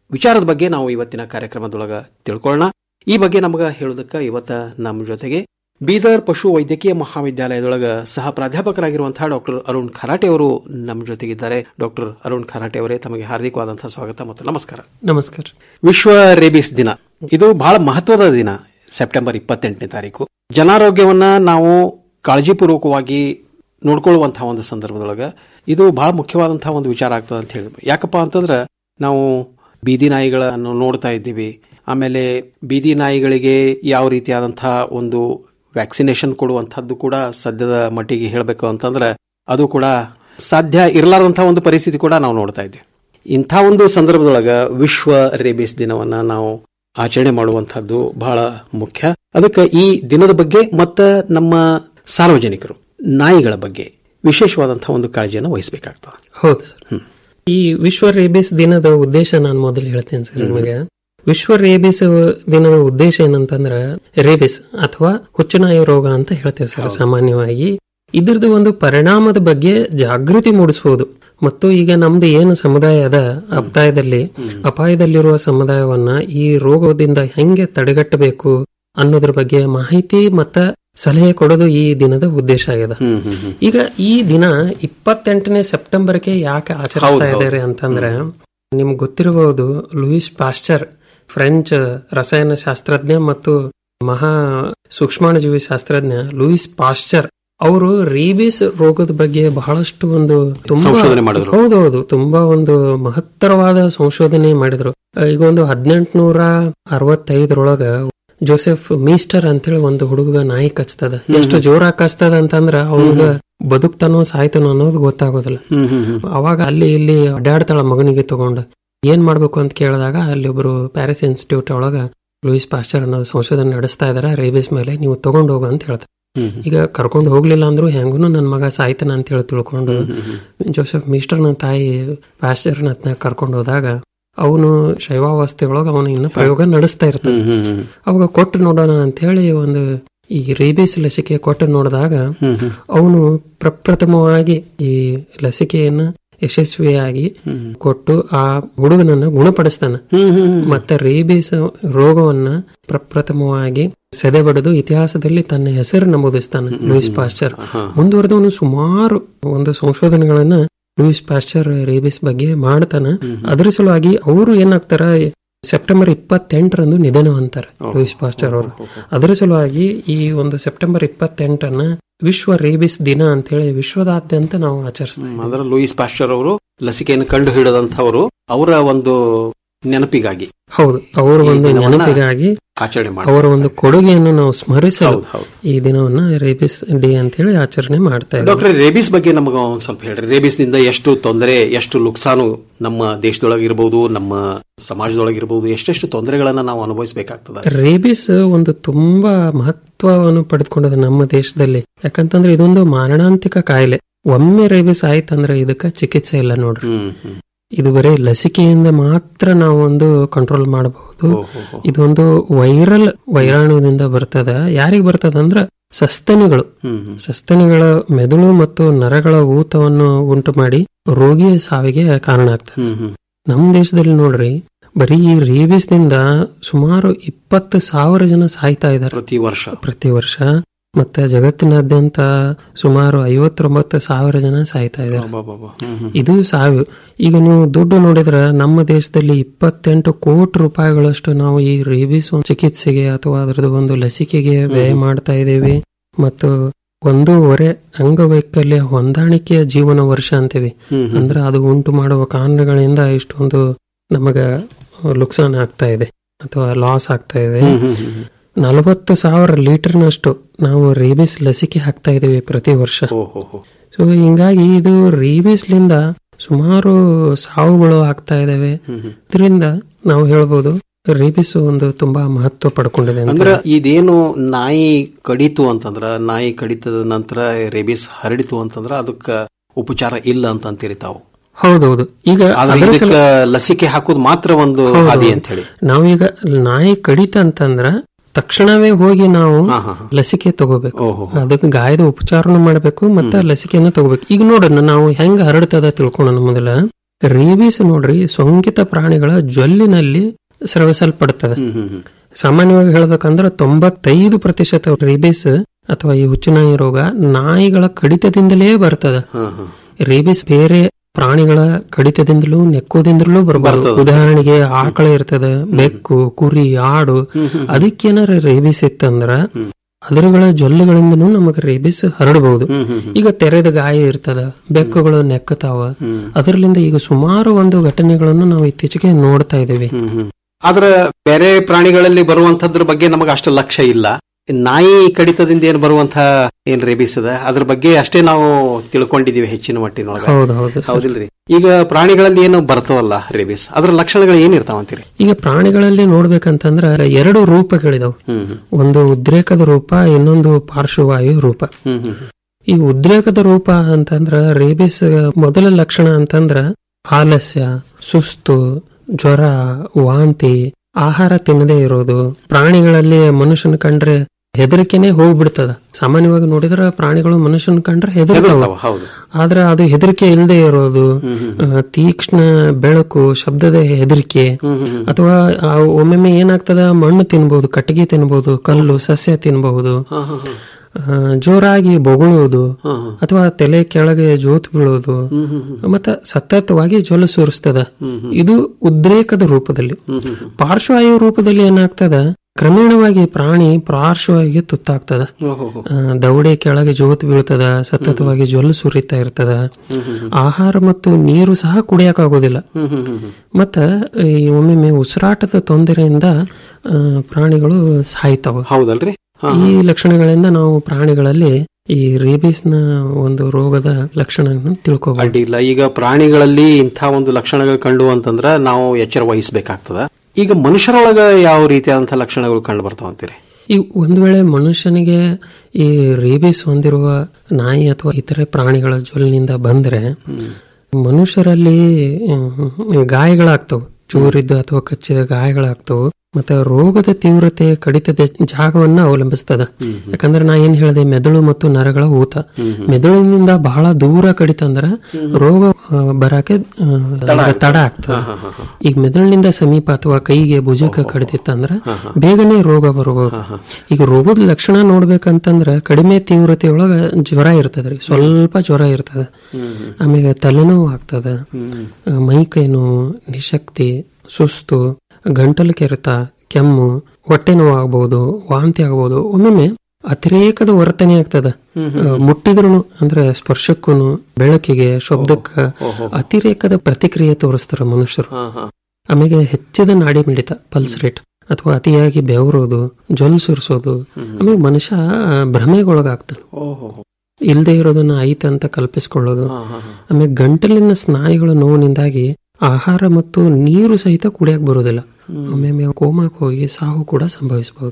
ವಿಚಾರದ ಬಗ್ಗೆ ನಾವು ಇವತ್ತಿನ ಕಾರ್ಯಕ್ರಮದೊಳಗ ತಿಳ್ಕೊಳ್ಳೋಣ ಈ ಬಗ್ಗೆ ನಮಗ ಹೇಳೋದಕ್ಕೆ ಇವತ್ತ ನಮ್ಮ ಜೊತೆಗೆ ಬೀದರ್ ಪಶು ವೈದ್ಯಕೀಯ ಮಹಾವಿದ್ಯಾಲಯದೊಳಗ ಸಹ ಪ್ರಾಧ್ಯಾಪಕರಾಗಿರುವಂತಹ ಡಾಕ್ಟರ್ ಅರುಣ್ ಖರಾಟೆ ಅವರು ನಮ್ಮ ಜೊತೆಗಿದ್ದಾರೆ ಡಾಕ್ಟರ್ ಅರುಣ್ ಖರಾಟೆ ಅವರೇ ತಮಗೆ ಹಾರ್ದಿಕವಾದಂತಹ ಸ್ವಾಗತ ಮತ್ತು ನಮಸ್ಕಾರ
ನಮಸ್ಕಾರ
ವಿಶ್ವ ರೇಬಿಸ್ ದಿನ ಇದು ಬಹಳ ಮಹತ್ವದ ದಿನ ಸೆಪ್ಟೆಂಬರ್ ಇಪ್ಪತ್ತೆಂಟನೇ ತಾರೀಕು ಜನಾರೋಗ್ಯವನ್ನ ನಾವು ಕಾಳಜಿಪೂರ್ವಕವಾಗಿ ನೋಡ್ಕೊಳ್ಳುವಂತಹ ಒಂದು ಸಂದರ್ಭದೊಳಗ ಇದು ಬಹಳ ಮುಖ್ಯವಾದಂತಹ ಒಂದು ವಿಚಾರ ಆಗ್ತದೆ ಅಂತ ಹೇಳಿ ಯಾಕಪ್ಪ ಅಂತಂದ್ರೆ ನಾವು ಬೀದಿ ನಾಯಿಗಳನ್ನು ನೋಡ್ತಾ ಇದ್ದೀವಿ ಆಮೇಲೆ ಬೀದಿ ನಾಯಿಗಳಿಗೆ ಯಾವ ರೀತಿಯಾದಂತಹ ಒಂದು ವ್ಯಾಕ್ಸಿನೇಷನ್ ಕೊಡುವಂತಹದ್ದು ಕೂಡ ಸದ್ಯದ ಮಟ್ಟಿಗೆ ಹೇಳಬೇಕು ಅಂತಂದ್ರೆ ಅದು ಕೂಡ ಸಾಧ್ಯ ಇರಲಾರ್ದಂತಹ ಒಂದು ಪರಿಸ್ಥಿತಿ ಕೂಡ ನಾವು ನೋಡ್ತಾ ಇದ್ದೀವಿ ಇಂಥ ಒಂದು ಸಂದರ್ಭದೊಳಗ ವಿಶ್ವ ರೇಬಿಸ್ ದಿನವನ್ನ ನಾವು ಆಚರಣೆ ಮಾಡುವಂತಹದ್ದು ಬಹಳ ಮುಖ್ಯ ಅದಕ್ಕೆ ಈ ದಿನದ ಬಗ್ಗೆ ಮತ್ತು ನಮ್ಮ ಸಾರ್ವಜನಿಕರು ನಾಯಿಗಳ ಬಗ್ಗೆ ವಿಶೇಷವಾದಂತಹ ಒಂದು ಕಾಳಜಿಯನ್ನು ವಹಿಸಬೇಕಾಗ್ತದೆ
ಹೌದು ಸರ್ ಈ ವಿಶ್ವ ರೇಬಿಸ್ ದಿನದ ಉದ್ದೇಶ ನಾನು ಮೊದಲು ಹೇಳ್ತೇನೆ ಸರ್ ನಿಮಗೆ ವಿಶ್ವ ರೇಬಿಸ್ ದಿನದ ಉದ್ದೇಶ ಏನಂತಂದ್ರ ರೇಬಿಸ್ ಅಥವಾ ಹುಚ್ಚುನಾಯಿ ರೋಗ ಅಂತ ಹೇಳ್ತೇವೆ ಸರ್ ಸಾಮಾನ್ಯವಾಗಿ ಇದ್ರದ್ದು ಒಂದು ಪರಿಣಾಮದ ಬಗ್ಗೆ ಜಾಗೃತಿ ಮೂಡಿಸುವುದು ಮತ್ತು ಈಗ ನಮ್ದು ಏನು ಸಮುದಾಯ ಅದ ಅಪಾಯದಲ್ಲಿ ಅಪಾಯದಲ್ಲಿರುವ ಸಮುದಾಯವನ್ನ ಈ ರೋಗದಿಂದ ಹೆಂಗೆ ತಡೆಗಟ್ಟಬೇಕು ಅನ್ನೋದ್ರ ಬಗ್ಗೆ ಮಾಹಿತಿ ಮತ್ತ ಸಲಹೆ ಕೊಡೋದು ಈ ದಿನದ ಉದ್ದೇಶ ಆಗಿದೆ ಈಗ ಈ ದಿನ ಇಪ್ಪತ್ತೆಂಟನೇ ಸೆಪ್ಟೆಂಬರ್ಗೆ ಯಾಕೆ ಆಚರಿಸ್ತಾ
ಹೌದು, ಹೌದು.
ಇದ್ದಾರೆ ಅಂತಂದ್ರೆ ನಿಮ್ಗೆ ಗೊತ್ತಿರಬಹುದು ಲೂಯಿಸ್ ಪಾಸ್ಚರ್ ಫ್ರೆಂಚ್ ರಸಾಯನ ಶಾಸ್ತ್ರಜ್ಞ ಮತ್ತು ಮಹಾ ಸೂಕ್ಷ್ಮಾಣುಜೀವಿ ಶಾಸ್ತ್ರಜ್ಞ ಲೂಯಿಸ್ ಪಾಸ್ಚರ್ ಅವರು ರೇಬಿಸ್ ರೋಗದ ಬಗ್ಗೆ ಬಹಳಷ್ಟು ಒಂದು ತುಂಬಾ
ಸಂಶೋಧನೆ ಮಾಡಿದ್ರು.
ಹೌದೌದು ತುಂಬಾ ಒಂದು ಮಹತ್ತರವಾದ ಸಂಶೋಧನೆ ಮಾಡಿದ್ರು ಆ, ಈಗ ಒಂದು ಹದಿನೆಂಟುನೂರ ಅರವತ್ತೈದರೊಳಗ ಜೋಸೆಫ್ ಮೀಸ್ಟರ್ ಅಂತೇಳಿ ಒಂದು ಹುಡುಗ ನಾಯಿ ಕಚ್ತದ ಎಷ್ಟು ಜೋರಾಗಿ ಕಚ್ತದ ಅಂತಂದ್ರ ಅವನಿಗ ಬದುಕ್ತಾನೋ ಸಾಯ್ತಾನೋ ಅನ್ನೋದು ಗೊತ್ತಾಗೋದಿಲ್ಲ ಅವಾಗ ಅಲ್ಲಿ ಇಲ್ಲಿ ಅಡ್ಡಾಡ್ತಾಳ ಮಗನಿಗೆ ತಗೊಂಡು ಏನ್ ಮಾಡ್ಬೇಕು ಅಂತ ಕೇಳಿದಾಗ ಅಲ್ಲಿ ಒಬ್ರು ಪ್ಯಾರಿಸ್ ಇನ್ಸ್ಟಿಟ್ಯೂಟ್ ಒಳಗ ಲೂಯಿಸ್ ಪಾಸ್ಚರ್ ಅನ್ನೋ ಸಂಶೋಧನೆ ನಡೆಸ್ತಾ ಇದಾರೆ ರೇಬಿಸ್ ಮೇಲೆ ನೀವು ತಗೊಂಡು ಹೋಗು ಅಂತ ಹೇಳ್ತಾರೆ ಈಗ ಕರ್ಕೊಂಡು ಹೋಗ್ಲಿಲ್ಲ ಅಂದ್ರೂ ಹೆಂಗೂ ನನ್ನ ಮಗ ಸಾಯ್ತಾನ ಅಂತ ಹೇಳಿ ತಿಳ್ಕೊಂಡು ಜೋಸೆಫ್ ಮಿಸ್ಟರ್ನ ತಾಯಿ ಪಾಸ್ಚರ್ನ ಕರ್ಕೊಂಡು ಹೋದಾಗ ಅವನು ಶೈವಾವಸ್ಥೆ ಒಳಗೆ ಅವನು ಇನ್ನ ಪ್ರಯೋಗ ನಡೆಸ್ತಾ ಇರ್ತಾನೆ ಅವಾಗ ಕೊಟ್ಟು ನೋಡೋಣ ಅಂತ ಹೇಳಿ ಒಂದು ಈ ರೇಬಿಸ್ ಲಸಿಕೆ ಕೊಟ್ಟು ನೋಡಿದಾಗ ಅವನು ಪ್ರಪ್ರಥಮವಾಗಿ ಈ ಲಸಿಕೆಯನ್ನ ಯಶಸ್ವಿಯಾಗಿ ಕೊಟ್ಟು ಆ ಹುಡುಗನನ್ನ ಗುಣಪಡಿಸ್ತಾನೆ ಮತ್ತೆ ರೇಬಿಸ್ ರೋಗವನ್ನ ಪ್ರಪ್ರಥಮವಾಗಿ ಸೆದೆಬಡಿದು ಇತಿಹಾಸದಲ್ಲಿ ತನ್ನ ಹೆಸರು ನಮೂದಿಸ್ತಾನೆ ಲೂಯಿಸ್ ಪಾಸ್ಚರ್ ಮುಂದುವರೆದವನು ಸುಮಾರು ಒಂದು ಸಂಶೋಧನೆಗಳನ್ನ ಲೂಯಿಸ್ ಪಾಸ್ಚರ್ ರೇಬಿಸ್ ಬಗ್ಗೆ ಮಾಡ್ತಾನೆ ಅದರ ಸಲುವಾಗಿ ಅವರು ಏನಾಗ್ತಾರ ಸೆಪ್ಟೆಂಬರ್ ಇಪ್ಪತ್ತೆಂಟರಂದು ನಿಧನ ಅಂತಾರೆ ಲೂಯಿಸ್ ಪಾಸ್ಚರ್ ಅವರು ಅದರ ಸಲುವಾಗಿ ಈ ಒಂದು ಸೆಪ್ಟೆಂಬರ್ ಇಪ್ಪತ್ತೆಂಟನ್ನ ವಿಶ್ವ ರೇಬಿಸ್ ದಿನ ಅಂತ ಹೇಳಿ ವಿಶ್ವದಾದ್ಯಂತ ನಾವು ಆಚರಿಸ್ತೀವಿ
ಅದರ ಲೂಯಿಸ್ ಪಾಸ್ಚರ್ ಅವರು ಲಸಿಕೆಯನ್ನು ಕಂಡು ಹಿಡಿದಂತವರು ಅವರ ಒಂದು ನೆನಪಿಗಾಗಿ
ಹೌದು ಅವರ
ಈ
ಒಂದು
ದಿನವನ್ನ
ನೆನಪಿಗಾಗಿ
ಆಚರಣೆ ಮಾಡಿ
ಅವರ ಒಂದು ಕೊಡುಗೆಯನ್ನು ನಾವು ಸ್ಮರಿಸಲು
ಹೌದು, ಹೌದು.
ಈ ದಿನವನ್ನ ರೇಬಿಸ್ ಡೇ ಅಂತ ಹೇಳಿ ಆಚರಣೆ ಮಾಡ್ತಾ ಇದ್ದೀವಿ
ಡಾಕ್ಟರ್ ರೇಬಿಸ್ ಬಗ್ಗೆ ನಮಗ ಒಂದ್ ಸ್ವಲ್ಪ ಹೇಳ್ರಿ ರೇಬಿಸ್ ನಿಂದ ಎಷ್ಟು ತೊಂದರೆ ಎಷ್ಟು ನುಕ್ಸಾನು ನಮ್ಮ ದೇಶದೊಳಗಿರ್ಬೋದು ನಮ್ಮ ಸಮಾಜದೊಳಗಿರ್ಬೋದು ಎಷ್ಟೆಷ್ಟು ತೊಂದರೆಗಳನ್ನ ನಾವು ಅನುಭವಿಸಬೇಕಾಗ್ತದೆ
ರೇಬಿಸ್ ಒಂದು ತುಂಬಾ ಮಹತ್ವವನ್ನು ಪಡೆದುಕೊಂಡಿದೆ ನಮ್ಮ ದೇಶದಲ್ಲಿ ಯಾಕಂತಂದ್ರೆ ಇದೊಂದು ಮಾರಣಾಂತಿಕ ಕಾಯಿಲೆ ಒಮ್ಮೆ ರೇಬಿಸ್ ಆಯ್ತಂದ್ರೆ ಇದಕ್ಕ ಚಿಕಿತ್ಸೆ ಇಲ್ಲ ನೋಡ್ರಿ ಇದು ಬರೀ ಲಸಿಕೆಯಿಂದ ಮಾತ್ರ ನಾವು ಒಂದು ಕಂಟ್ರೋಲ್ ಮಾಡಬಹುದು ಇದೊಂದು ವೈರಲ್ ವೈರಾಣುವಿನಿಂದ ಬರ್ತದ ಯಾರಿಗ್ ಬರ್ತದ ಅಂದ್ರ ಸಸ್ತನಿಗಳು ಸಸ್ತನಿಗಳ ಮೆದುಳು ಮತ್ತು ನರಗಳ ಊತವನ್ನು ಉಂಟು ಮಾಡಿ ರೋಗಿಯ ಸಾವಿಗೆ ಕಾರಣ ಆಗ್ತದೆ ನಮ್ಮ ದೇಶದಲ್ಲಿ ನೋಡ್ರಿ ಬರೀ ಈ ರೇಬಿಸ್ನಿಂದ ಸುಮಾರು ಇಪ್ಪತ್ತು ಸಾವಿರ ಜನ ಸಾಯ್ತಾ ಇದ್ದಾರೆ
ಪ್ರತಿ ವರ್ಷ
ಪ್ರತಿ ವರ್ಷ ಮತ್ತೆ ಜಗತ್ತಿನಾದ್ಯಂತ ಸುಮಾರು ಐವತ್ತೊಂಬತ್ತು ಸಾವಿರ ಜನ ಸಾಯ್ತಾ ಇದ್ದಾರೆ ಇದು ಸಾವಿರ ಈಗ ನೀವು ದುಡ್ಡು ನೋಡಿದ್ರೆ ನಮ್ಮ ದೇಶದಲ್ಲಿ ಇಪ್ಪತ್ತೆಂಟು ಕೋಟಿ ರೂಪಾಯಿಗಳಷ್ಟು ನಾವು ಈ ರೇಬಿಸ್ ಒಂದು ಚಿಕಿತ್ಸೆಗೆ ಅಥವಾ ಅದರದ್ದು ಒಂದು ಲಸಿಕೆಗೆ ವ್ಯಯ ಮಾಡ್ತಾ ಇದ್ದೀವಿ ಮತ್ತು ಒಂದೂವರೆ ಅಂಗವೈಕಲ್ಯ ಹೊಂದಾಣಿಕೆಯ ಜೀವನ ವರ್ಷ ಅಂತೀವಿ ಅಂದ್ರೆ ಅದು ಉಂಟು ಮಾಡುವ ಕಾರಣಗಳಿಂದ ಇಷ್ಟೊಂದು ನಮಗ ಲುಕ್ಸಾನ್ ಆಗ್ತಾ ಇದೆ ಅಥವಾ ಲಾಸ್ ಆಗ್ತಾ ಇದೆ ನಲವತ್ತು ಸಾವಿರ ಲೀಟರ್ನಷ್ಟು ನಾವು ರೇಬಿಸ್ ಲಸಿಕೆ ಹಾಕ್ತಾ ಇದೀವಿ ಪ್ರತಿ ವರ್ಷ ಸೊ ಹಿಂಗಾಗಿ ಇದು ರೇಬಿಸ್ಲಿಂದ ಸುಮಾರು ಸಾವುಗಳು ಆಗ್ತಾ ಇದಾವೆ ಇದರಿಂದ ನಾವು ಹೇಳ್ಬೋದು ರೇಬಿಸ್ ಒಂದು ತುಂಬಾ ಮಹತ್ವ ಪಡ್ಕೊಂಡಿದೆ ಅಂತ
ಅಂದ್ರ ಇದೇನು ನಾಯಿ ಕಡಿತು ಅಂತಂದ್ರ ನಾಯಿ ಕಡಿತದ ನಂತರ ರೇಬಿಸ್ ಹರಡಿತು ಅಂತಂದ್ರ ಅದಕ್ಕ ಉಪಚಾರ ಇಲ್ಲ ಅಂತ ಅಂತೀರಿ ತಾವು
ಹೌದೌದು ಈಗ
ಆದ್ರೆ
ಅದರ
ಇದಕ್ಕ
ಸಲ-
ಲಸಿಕೆ ಹಾಕೋದು ಮಾತ್ರ ಒಂದು
ಹೌದು.
ಹಾದಿ ಅಂತ ಹೇಳಿ
ನಾವೀಗ ನಾಯಿ ಕಡಿತ ಅಂತಂದ್ರ ತಕ್ಷಣವೇ ಹೋಗಿ ನಾವು ಲಸಿಕೆ ತಗೋಬೇಕು ಅದಕ್ಕೆ ಗಾಯದ ಉಪಚಾರನು ಮಾಡಬೇಕು ಮತ್ತೆ ಲಸಿಕೆಯನ್ನು ತಗೋಬೇಕು ಈಗ ನೋಡೋಣ ನಾವು ಹೆಂಗ್ ಹರಡ್ತದ ತಿಳ್ಕೊಳ್ಳೋಣ ಮೊದಲ ರೇಬಿಸ್ ನೋಡ್ರಿ ಸೋಂಕಿತ ಪ್ರಾಣಿಗಳ ಜೊಲ್ಲಿನಲ್ಲಿ ಸ್ರವಿಸಲ್ಪಡುತ್ತದೆ ಸಾಮಾನ್ಯವಾಗಿ ಹೇಳ್ಬೇಕಂದ್ರೆ ತೊಂಬತ್ತೈದು ಪ್ರತಿಶತ ರೇಬಿಸ್ ಅಥವಾ ಈ ಹುಚ್ಚುನಾಯಿ ರೋಗ ನಾಯಿಗಳ ಕಡಿತದಿಂದಲೇ ಬರ್ತದೆ ರೇಬಿಸ್ ಬೇರೆ ಪ್ರಾಣಿಗಳ ಕಡಿತದಿಂದಲೂ ನೆಕ್ಕೋದಿಂದಲೂ ಬರಬಾರದು
ಬರ್ತದೆ.
ಉದಾಹರಣೆಗೆ ಆಕಳ ಇರ್ತದ ಬೆಕ್ಕು ಕುರಿ ಆಡು ಅದಕ್ಕೇನಾರ ರೇಬಿಸ್ ಇತ್ತಂದ್ರ ಅದರಗಳ ಜೊಲ್ಲುಗಳಿಂದನೂ ನಮಗೆ ರೇಬಿಸ್ ಹರಡಬಹುದು ಈಗ ತೆರೆದ ಗಾಯ ಇರ್ತದ ಬೆಕ್ಕುಗಳು ನೆಕ್ಕತಾವ ಅದರಲ್ಲಿಂದ ಈಗ ಸುಮಾರು ಒಂದು ಘಟನೆಗಳನ್ನು ನಾವು ಇತ್ತೀಚೆಗೆ ನೋಡ್ತಾ ಇದ್ದೀವಿ
ಆದ್ರ ಬೇರೆ ಪ್ರಾಣಿಗಳಲ್ಲಿ ಬರುವಂತದ್ರ ಬಗ್ಗೆ ನಮಗೆ ಅಷ್ಟು ಲಕ್ಷ್ಯ ಇಲ್ಲ ನಾಯಿ ಕಡಿತದಿಂದ ಏನ್ ಬರುವಂತ ಏನ್ ರೇಬಿಸ್ ಅದ ಅದ್ರ ಬಗ್ಗೆ ಅಷ್ಟೇ ನಾವು ತಿಳ್ಕೊಂಡಿದೀವಿ ಹೆಚ್ಚಿನ ಮಟ್ಟಿನೊಳಗ
ಹೌದು, ಹೌದು, ಸರ್.
ಹೌದಿಲ್ರಿ ಈಗ ಪ್ರಾಣಿಗಳಲ್ಲಿ ಏನು ಬರ್ತವಲ್ಲ ರೇಬಿಸ್ ಅದ್ರ ಲಕ್ಷಣಗಳು ಏನಿರ್ತಾವ ಅಂತೀರಿ
ಈಗ ಪ್ರಾಣಿಗಳಲ್ಲಿ ನೋಡ್ಬೇಕಂತಂದ್ರ ಎರಡು ರೂಪಗಳಿದಾವ್ ಒಂದು ಉದ್ರೇಕದ ರೂಪ ಇನ್ನೊಂದು ಪಾರ್ಶ್ವವಾಯು ರೂಪ ಈ ಉದ್ರೇಕದ ರೂಪ ಅಂತಂದ್ರ ರೇಬಿಸ್ ಮೊದಲ ಲಕ್ಷಣ ಅಂತಂದ್ರ ಆಲಸ್ಯ ಸುಸ್ತು ಜ್ವರ ವಾಂತಿ ಆಹಾರ ತಿನ್ನದೇ ಇರೋದು ಪ್ರಾಣಿಗಳಲ್ಲಿ ಮನುಷ್ಯನ ಕಂಡ್ರೆ ಹೆದರಿಕೆನೆ ಹೋಗ್ಬಿಡ್ತದ ಸಾಮಾನ್ಯವಾಗಿ ನೋಡಿದ್ರೆ ಪ್ರಾಣಿಗಳು ಮನುಷ್ಯನ ಕಂಡ್ರೆ ಹೆದರ್ತಾವ
ಹೆದರ್ತಾವ, ಹೌದು.
ಆದ್ರೆ ಅದು ಹೆದರಿಕೆ ಇಲ್ಲದೆ ಇರೋದು ಆ, ತೀಕ್ಷ್ಣ ಬೆಳಕು ಶಬ್ದದ ಹೆದರಿಕೆ ಅಥವಾ ಆ ಒಮ್ಮೊಮ್ಮೆ ಏನಾಗ್ತದ ಮಣ್ಣು ತಿನ್ಬಹುದು ಕಟ್ಟಿಗೆ ತಿನ್ಬಹುದು ಕಲ್ಲು ಸಸ್ಯ ತಿನ್ಬಹುದು ಆ, ಜೋರಾಗಿ ಬೊಗಳುವುದು ಅಥವಾ ತಲೆ ಕೆಳಗೆ ಜೋತ್ ಬೀಳೋದು ಮತ್ತೆ ಸತತವಾಗಿ ಜ್ವಲ ಸುರಿಸ್ತದ ಇದು ಉದ್ರೇಕದ ರೂಪದಲ್ಲಿ ಪಾರ್ಶ್ವವಾಯು ರೂಪದಲ್ಲಿ ಏನಾಗ್ತದ ಕ್ರಮೇಣವಾಗಿ ಪ್ರಾಣಿ ಪಾರ್ಶ್ವವಾಗಿ ತುತ್ತಾಗ್ತದ ಆ, ದವಡೆ ಕೆಳಗೆ ಜೋತ್ ಬೀಳ್ತದ ಸತತವಾಗಿ ಜ್ವಲ ಸುರಿತಾ ಇರ್ತದ ಆಹಾರ ಮತ್ತು ನೀರು ಸಹ ಕುಡಿಯಕ್ಕಾಗೋದಿಲ್ಲ ಮತ್ತ ಈ ಒಮ್ಮೊಮ್ಮೆ ಉಸಿರಾಟದ ತೊಂದರೆಯಿಂದ ಆ, ಪ್ರಾಣಿಗಳು ಸಾಯ್ತಾವ
ಹೌದಲ್ರಿ
ಈ ಲಕ್ಷಣಗಳಿಂದ ನಾವು ಪ್ರಾಣಿಗಳಲ್ಲಿ ಈ ರೇಬಿಸ್ ನ ಒಂದು ರೋಗದ ಲಕ್ಷಣಗಳನ್ನು ತಿಳ್ಕೋಬಹುದು
ಅಡ್ಡಿ ಇಲ್ಲ ಈಗ ಪ್ರಾಣಿಗಳಲ್ಲಿ ಇಂಥ ಒಂದು ಲಕ್ಷಣಗಳು ಕಂಡು ಅಂತಂದ್ರ ನಾವು ಎಚ್ಚರ ವಹಿಸಬೇಕಾಗ್ತದ ಈಗ ಮನುಷ್ಯರೊಳಗ ಯಾವ ರೀತಿಯಾದಂತಹ ಲಕ್ಷಣಗಳು ಕಂಡು ಬರ್ತಾವ ಅಂತೀರಿ
ಈ ಒಂದ್ ವೇಳೆ ಮನುಷ್ಯನಿಗೆ ಈ ರೇಬಿಸ್ ಹೊಂದಿರುವ ನಾಯಿ ಅಥವಾ ಇತರೆ ಪ್ರಾಣಿಗಳ ಜೊಲಿನಿಂದ ಬಂದ್ರೆ ಮನುಷ್ಯರಲ್ಲಿ ಹ್ಮ್, ಗಾಯಗಳಾಗ್ತವು ಚೂರಿದ್ದು ಅಥವಾ ಕಚ್ಚಿದ ಗಾಯಗಳಾಗ್ತವು ಮತ್ತೆ ರೋಗದ ತೀವ್ರತೆ ಕಡಿತದ ಜಾಗವನ್ನ ಅವಲಂಬಿಸ್ತದ ಯಾಕಂದ್ರೆ ನಾ ಏನ್ ಹೇಳಿದೆ ಮೆದುಳು ಮತ್ತು ನರಗಳ ಊತ ಮೆದುಳಿನಿಂದ ಬಹಳ ದೂರ ಕಡಿತ ಅಂದ್ರ ರೋಗ ಆ, ಬರಾಕೆ ಆ, ತಡ ಆಗ್ತದ ಈಗ ಮೆದುಳಿನಿಂದ ಸಮೀಪ ಅಥವಾ ಕೈಗೆ ಭುಜಕ್ಕೆ ಕಡಿತಿತ್ತಂದ್ರ ಬೇಗನೆ ರೋಗ ಬರಬಹುದು ಈಗ ರೋಗದ ಲಕ್ಷಣ ನೋಡ್ಬೇಕಂತಂದ್ರ ಕಡಿಮೆ ತೀವ್ರತೆಯೊಳಗ ಜ್ವರ ಇರ್ತದ್ರಿ ಸ್ವಲ್ಪ ಜ್ವರ ಇರ್ತದ ಆಮೇಲೆ ತಲೆನೋವು ಆಗ್ತದ ಆ, ಮೈ ಕೈ ನೋವು ನಿಶಕ್ತಿ ಸುಸ್ತು ಗಂಟಲು ಕೆರೆತ ಕೆಮ್ಮು ಹೊಟ್ಟೆ ನೋವು ಆಗ್ಬಹುದು ವಾಂತಿ ಆಗ್ಬಹುದು ಒಮ್ಮೊಮ್ಮೆ ಅತಿರೇಕದ ವರ್ತನೆ ಆಗ್ತದ ಮುಟ್ಟಿದ್ರು ಅಂದ್ರೆ ಸ್ಪರ್ಶಕ್ಕೂ ಬೆಳಕಿಗೆ ಶಬ್ದಕ್ಕ ಅತಿರೇಕದ ಪ್ರತಿಕ್ರಿಯೆ ತೋರಿಸ್ತಾರ ಮನುಷ್ಯರು ಆಮೇಲೆ ಹೆಚ್ಚಿದ ನಾಡಿ ಮಿಡಿತ ಪಲ್ಸ್ ರೇಟ್ ಅಥವಾ ಅತಿಯಾಗಿ ಬೆವರೋದು ಜೊಲ್ ಸುರಿಸೋದು ಆಮೇಲೆ ಮನುಷ್ಯ ಆ, ಭ್ರಮೆಗೊಳಗಾಗ್ತಾನೆ ಇಲ್ಲದೆ ಇರೋದನ್ನ ಐತೆ ಅಂತ ಕಲ್ಪಿಸ್ಕೊಳ್ಳೋದು ಆಮೇಲೆ ಗಂಟಲಿನ ಸ್ನಾಯುಗಳ ನೋವಿನಿಂದಾಗಿ ಆಹಾರ ಮತ್ತು ನೀರು ಸಹಿತ ಕುಡಿಯಕ್ ಬರೋದಿಲ್ಲ ಒಮ್ಮೊಮ್ಮೆ ಕೋಮಾಕ್ ಹೋಗಿ ಸಾವು ಕೂಡ ಸಂಭವಿಸಬಹುದು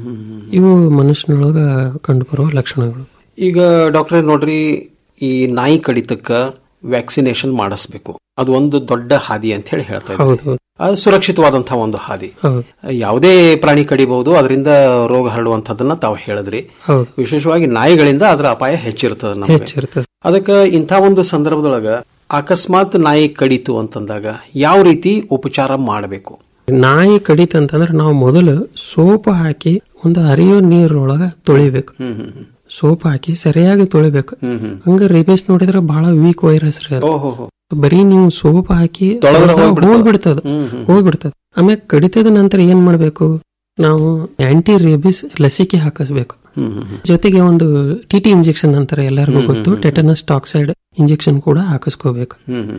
ಇವು ಮನುಷ್ಯನೊಳಗ ಕಂಡುಬರುವ ಲಕ್ಷಣಗಳು
ಈಗ ಡಾಕ್ಟ್ರೇ ನೋಡ್ರಿ ಈ ನಾಯಿ ಕಡಿತಕ್ಕ ವ್ಯಾಕ್ಸಿನೇಷನ್ ಮಾಡಿಸ್ಬೇಕು ಅದು ಒಂದು ದೊಡ್ಡ ಹಾದಿ ಅಂತ ಹೇಳಿ ಹೇಳ್ತಾ ಇದ್ದಾರೆ.
ಹೌದು ಹೌದು.
ಅದು ಸುರಕ್ಷಿತವಾದಂತಹ ಒಂದು ಹಾದಿ
ಹೌದು
ಯಾವುದೇ ಪ್ರಾಣಿ ಕಡಿಬಹುದು ಅದರಿಂದ ರೋಗ ಹರಡುವಂತದನ್ನ ತಾವು ಹೇಳಿದ್ರಿ
ಹೌದು
ವಿಶೇಷವಾಗಿ ನಾಯಿಗಳಿಂದ ಅದರ ಅಪಾಯ ಹೆಚ್ಚಿರ್ತದ ನಮಗೆ
ಹೆಚ್ಚಿರ್ತದೆ
ಅದಕ್ಕೆ ಇಂಥ ಒಂದು ಸಂದರ್ಭದೊಳಗ ಅಕಸ್ಮಾತ್ ನಾಯಿ ಕಡಿತು ಅಂತಂದಾಗ ಯಾವ ರೀತಿ ಉಪಚಾರ ಮಾಡಬೇಕು
ನಾಯಿ ಕಡಿತ ಅಂತಂದ್ರೆ ನಾವು ಮೊದಲು ಸೋಪ್ ಹಾಕಿ ಒಂದು ಹರಿಯೋ ನೀರೊಳಗ ತೊಳಿಬೇಕು ಸೋಪ್ ಹಾಕಿ ಸರಿಯಾಗಿ ತೊಳಿಬೇಕು ಹಂಗ ರೇಬಿಸ್ ನೋಡಿದ್ರೆ ಬಹಳ ವೀಕ್ ವೈರಸ್ ರೀ ಅದು. ಬರೀ ನೀವು ಸೋಪ್ ಹಾಕಿ
ತೊಳೆದ್ರೆ
ತೊಳ್ದಾಗ
ಹೋಗ್ಬಿಡ್ತದ.
ಹೋಗ್ಬಿಡ್ತದ ಹೋಗ್ಬಿಡ್ತದ ಆಮೇಲೆ ಕಡಿತದ ನಂತರ ಏನ್ ಮಾಡ್ಬೇಕು ನಾವು ಆಂಟಿ ರೇಬಿಸ್ ಲಸಿಕೆ ಹಾಕಿಸ್ಬೇಕು ಜೊತೆಗೆ ಒಂದು ಟಿಟಿ ಇಂಜೆಕ್ಷನ್ ಅಂತಾರೆ ಎಲ್ಲರಿಗೂ ಗೊತ್ತು ಟೆಟನಸ್ ಟಾಕ್ಸೈಡ್ ಇಂಜೆಕ್ಷನ್ ಕೂಡ ಹಾಕಿಸ್ಕೋಬೇಕು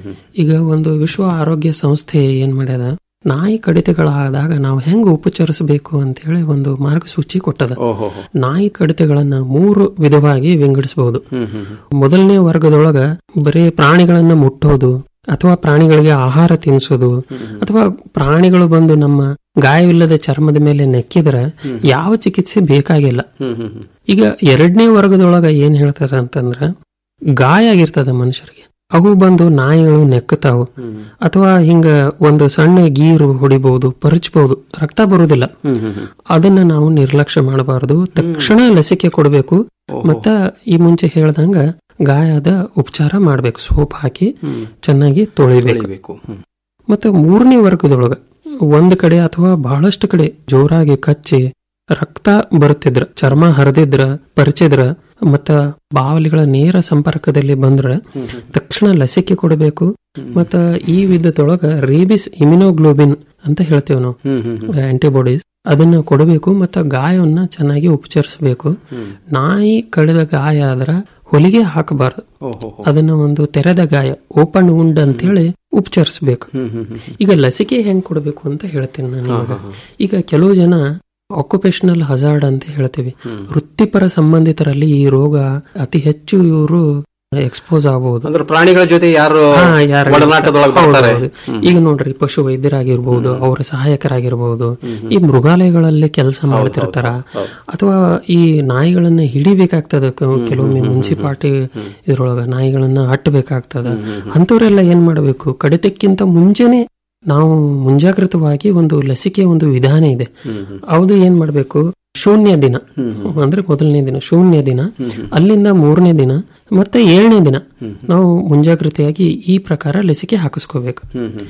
ಈಗ ಒಂದು ವಿಶ್ವ ಆರೋಗ್ಯ ಸಂಸ್ಥೆ ಏನ್ ಮಾಡ್ಯದ ನಾಯಿ ಕಡಿತಗಳಾದಾಗ ನಾವು ಹೆಂಗ್ ಉಪಚರಿಸಬೇಕು ಅಂತ ಹೇಳಿ ಒಂದು ಮಾರ್ಗಸೂಚಿ ಕೊಟ್ಟದ ನಾಯಿ ಕಡಿತಗಳನ್ನ ಮೂರು ವಿಧವಾಗಿ ವಿಂಗಡಿಸಬಹುದು ಮೊದಲನೇ ವರ್ಗದೊಳಗ ಬರೀ ಪ್ರಾಣಿಗಳನ್ನ ಮುಟ್ಟೋದು ಅಥವಾ ಪ್ರಾಣಿಗಳಿಗೆ ಆಹಾರ ತಿನ್ನಿಸೋದು ಅಥವಾ ಪ್ರಾಣಿಗಳು ಬಂದು ನಮ್ಮ ಗಾಯವಿಲ್ಲದ ಚರ್ಮದ ಮೇಲೆ ನೆಕ್ಕಿದ್ರೆ ಯಾವ ಚಿಕಿತ್ಸೆ ಬೇಕಾಗಿಲ್ಲ ಈಗ ಎರಡನೇ ವರ್ಗದೊಳಗ ಏನ್ ಹೇಳ್ತಾರ ಅಂತಂದ್ರ ಗಾಯ ಆಗಿರ್ತದ ಮನುಷ್ಯರಿಗೆ ಅವು ಬಂದು ನಾಯಿಗಳು ನೆಕ್ಕತಾವು ಅಥವಾ ಹಿಂಗ ಒಂದು ಸಣ್ಣ ಗೀರು ಹೊಡಿಬಹುದು ಪರಚಬಹುದು ರಕ್ತ ಬರುವುದಿಲ್ಲ ಅದನ್ನ ನಾವು ನಿರ್ಲಕ್ಷ್ಯ ಮಾಡಬಾರದು ತಕ್ಷಣ ಲಸಿಕೆ ಕೊಡಬೇಕು ಮತ್ತ ಈ ಮುಂಚೆ ಹೇಳ್ದಂಗ ಗಾಯದ ಉಪಚಾರ ಮಾಡ್ಬೇಕು ಸೋಪ್ ಹಾಕಿ ಚೆನ್ನಾಗಿ ತೊಳಿಬೇಕು
ಬೆಳಿಬೇಕು ಹ್ಮ್.
ಮತ್ತೆ ಮೂರನೇ ವರ್ಗದೊಳಗ ಒಂದ್ ಕಡೆ ಅಥವಾ ಬಹಳಷ್ಟು ಕಡೆ ಜೋರಾಗಿ ಕಚ್ಚಿ ರಕ್ತ ಬರುತ್ತಿದ್ರ ಚರ್ಮ ಹರಿದಿದ್ರ ಪರಿಚಿದ್ರ ಮತ್ತ ಬಾವಲಿಗಳ ನೇರ ಸಂಪರ್ಕದಲ್ಲಿ ಬಂದ್ರ ತಕ್ಷಣ ಲಸಿಕೆ ಕೊಡಬೇಕು ಮತ್ತ ಈ ವಿಧದೊಳಗ ರೇಬಿಸ್ ಇಮ್ಯುನೋಗ್ಲೋಬಿನ್ ಅಂತ ಹೇಳ್ತೇವೆ ನಾವು
ಹ್ಮ್, ಹ್ಮ್, ಹ್ಮ್.
ಆಂಟಿಬಾಡೀಸ್ ಅದನ್ನ ಕೊಡಬೇಕು ಮತ್ತ ಗಾಯವನ್ನ ಚೆನ್ನಾಗಿ ಉಪಚರಿಸಬೇಕು ನಾಯಿ ಕಳೆದ ಗಾಯ ಆದ್ರ ಹೊಲಿಗೆ ಹಾಕಬಾರದು
ಓಹೋ
ಅದನ್ನ ಒಂದು ತೆರೆದ ಗಾಯ ಓಪನ್ ಉಂಡ್ ಅಂತ ಹೇಳಿ ಉಪಚರಿಸಬೇಕು
ಹ್ಮ್, ಹ್ಮ್, ಹ್ಮ್.
ಈಗ ಲಸಿಕೆ ಹೆಂಗ್ ಕೊಡಬೇಕು ಅಂತ ಹೇಳ್ತೇನೆ ನಾನು ಇವಾಗ. ಈಗ ಕೆಲವು ಜನ ಆಕ್ಯುಪೇಷನಲ್ ಹಜಾರ್ಡ್ ಅಂತ ಹೇಳ್ತೀವಿ ವೃತ್ತಿಪರ ಸಂಬಂಧಿತರಲ್ಲಿ ಈ ರೋಗ ಅತಿ ಹೆಚ್ಚು ಇವರು ಎಕ್ಸ್ಪೋಸ್ ಆಗಬಹುದು
ಅಂದ್ರೆ ಪ್ರಾಣಿಗಳ ಜೊತೆ ಯಾರು ಒಡನಾಟದೊಳಗೆ ಬರ್ತಾರೆ
ಈಗ ನೋಡ್ರಿ ಪಶು ವೈದ್ಯರಾಗಿರ್ಬಹುದು ಅವರ ಸಹಾಯಕರಾಗಿರ್ಬಹುದು ಈ ಮೃಗಾಲಯಗಳಲ್ಲಿ ಕೆಲಸ ಮಾಡ್ತಿರ್ತಾರ ಅಥವಾ ಈ ನಾಯಿಗಳನ್ನ ಹಿಡಿಬೇಕಾಗ್ತದ ಕ- ಕೆಲವೊಮ್ಮೆ ಮುನ್ಸಿಪಾಲ್ಟಿ ಇದ್ರೊಳಗ ನಾಯಿಗಳನ್ನ ಹಟ್ಟಬೇಕಾಗ್ತದ ಅಂತವರೆಲ್ಲ ಏನ್ ಮಾಡಬೇಕು ಕಡಿತಕ್ಕಿಂತ ಮುಂಚೆನೆ ನಾವು ಮುಂಜಾಗ್ರತವಾಗಿ ಒಂದು ಲಸಿಕೆ ಒಂದು ವಿಧಾನ ಇದೆ ಅದು ಏನ್ ಮಾಡ್ಬೇಕು ಶೂನ್ಯ ದಿನ ಅಂದ್ರೆ ಮೊದಲನೇ ದಿನ ಶೂನ್ಯ ದಿನ ಅಲ್ಲಿಂದ ಮೂರನೇ ದಿನ ಮತ್ತೆ ಏಳನೇ ದಿನ ನಾವು ಮುಂಜಾಗ್ರತೆಯಾಗಿ ಈ ಪ್ರಕಾರ ಲಸಿಕೆ ಹಾಕಿಸ್ಕೋಬೇಕು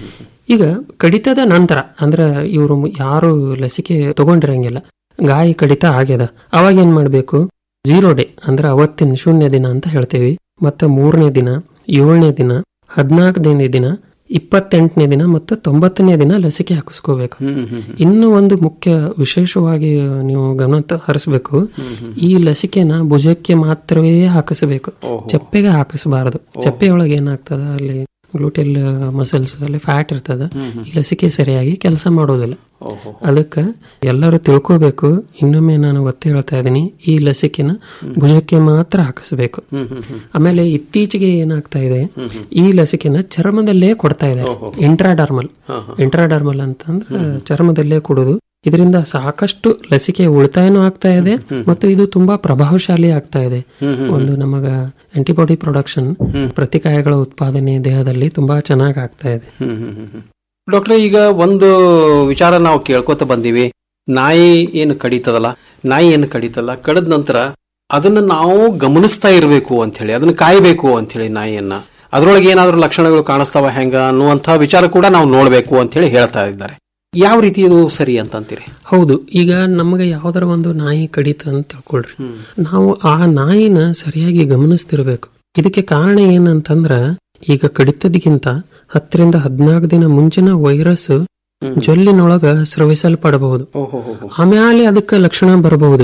ಈಗ ಕಡಿತದ ನಂತರ ಅಂದ್ರೆ ಇವರು ಯಾರು ಲಸಿಕೆ ತಗೊಂಡಿರಂಗಿಲ್ಲ ಗಾಯ ಕಡಿತ ಆಗ್ಯದ ಅವಾಗ ಏನ್ ಮಾಡ್ಬೇಕು ಜೀರೋ ಡೇ ಅಂದ್ರೆ ಅವತ್ತಿನ ಶೂನ್ಯ ದಿನ ಅಂತ ಹೇಳ್ತೇವೆ ಮತ್ತೆ ಮೂರನೇ ದಿನ ಏಳನೇ ದಿನ ಹದಿನಾಲ್ಕನೇ ದಿನ ಇಪ್ಪತ್ತೆಂಟನೇ ದಿನ ಮತ್ತು ತೊಂಬತ್ತನೇ ದಿನ ಲಸಿಕೆ ಹಾಕಿಸ್ಕೋಬೇಕು ಇನ್ನು ಒಂದು ಮುಖ್ಯ ವಿಶೇಷವಾಗಿ ನೀವು ಗಮನ ತ- ಹರಿಸ್ಬೇಕು ಈ ಲಸಿಕೆನ ಭುಜಕ್ಕೆ ಮಾತ್ರವೇ ಹಾಕಿಸಬೇಕು ಚಪ್ಪೆಗೆ ಹಾಕಿಸಬಾರದು ಚಪ್ಪೆಯೊಳಗೆ ಏನಾಗ್ತದ ಅಲ್ಲಿ ಗ್ಲೂಟೆಲ್ ಮಸಲ್ಸ್ ಅಲ್ಲಿ ಫ್ಯಾಟ್ ಇರ್ತದ ಈ ಲಸಿಕೆ ಸರಿಯಾಗಿ ಕೆಲಸ ಮಾಡೋದಿಲ್ಲ ಅದಕ್ಕೆ ಎಲ್ಲರೂ ತಿಳ್ಕೋಬೇಕು ಇನ್ನೊಮ್ಮೆ ನಾನು ಒತ್ತಿ ಹೇಳ್ತಾ ಇದ್ದೀನಿ ಈ ಲಸಿಕೆನ ಭುಜಕ್ಕೆ ಮಾತ್ರ ಹಾಕಿಸಬೇಕು ಆಮೇಲೆ ಇತ್ತೀಚೆಗೆ ಏನಾಗ್ತಾ ಇದೆ ಈ ಲಸಿಕೆನ ಚರ್ಮದಲ್ಲೇ ಕೊಡ್ತಾ ಇದೆ ಇಂಟ್ರಾಡರ್ಮಲ್ ಇಂಟ್ರಾಡರ್ಮಲ್ ಅಂತಂದ್ರೆ ಚರ್ಮದಲ್ಲೇ ಕೊಡೋದು ಇದರಿಂದ ಸಾಕಷ್ಟು ಲಸಿಕೆ ಉಳಿತಾಯನೂ ಆಗ್ತಾ ಇದೆ ಮತ್ತು ಇದು ತುಂಬಾ ಪ್ರಭಾವಶಾಲಿ ಆಗ್ತಾ ಇದೆ ಒಂದು ನಮಗ ಆಂಟಿಬಾಡಿ ಪ್ರೊಡಕ್ಷನ್ ಪ್ರತಿಕಾಯಗಳ ಉತ್ಪಾದನೆ ದೇಹದಲ್ಲಿ ತುಂಬಾ ಚೆನ್ನಾಗಿ ಆಗ್ತಾ ಇದೆ
ಡಾಕ್ಟ್ರೆ ಈಗ ಒಂದು ವಿಚಾರ ನಾವು ಕೇಳ್ಕೊತ ಬಂದೀವಿ ನಾಯಿ ಏನು ಕಡಿತದಲ್ಲ ನಾಯಿ ಏನು ಕಡಿತಲ್ಲ ಕಡಿದ ನಂತರ ಅದನ್ನ ನಾವು ಗಮನಿಸ್ತಾ ಇರಬೇಕು ಅಂತ ಹೇಳಿ ಅದನ್ನ ಕಾಯಬೇಕು ಅಂತ ಹೇಳಿ ನಾಯಿಯನ್ನ ಅದ್ರೊಳಗೆ ಏನಾದ್ರೂ ಲಕ್ಷಣಗಳು ಕಾಣಿಸ್ತಾವ ಹೆಂಗ ಅನ್ನುವಂತ ವಿಚಾರ ಕೂಡ ನಾವು ನೋಡ್ಬೇಕು ಅಂತ ಹೇಳಿ ಹೇಳ್ತಾ ಇದ್ದಾರೆ ಯಾವ ರೀತಿ ಇದು ಸರಿ ಅಂತಂತೀರಿ
ಹೌದು ಈಗ ನಮಗೆ ಯಾವ್ದಾರ ಒಂದು ನಾಯಿ ಕಡಿತ ಅಂತ ತಿಳ್ಕೊಳ್ರಿ ನಾವು ಆ ನಾಯಿನ ಸರಿಯಾಗಿ ಗಮನಿಸ್ತಿರ್ಬೇಕು ಇದಕ್ಕೆ ಕಾರಣ ಏನಂತಂದ್ರ ಈಗ ಕಡಿತದಕ್ಕಿಂತ ಹತ್ತರಿಂದ ಹದಿನಾಲ್ಕು ದಿನ ಮುಂಚಿನ ವೈರಸ್ ಜೊಲ್ಲಿನೊಳಗ ಸ್ರವಿಸಲ್ಪಡಬಹುದು ಆಮೇಲೆ ಅದಕ್ಕೆ ಲಕ್ಷಣ ಬರಬಹುದು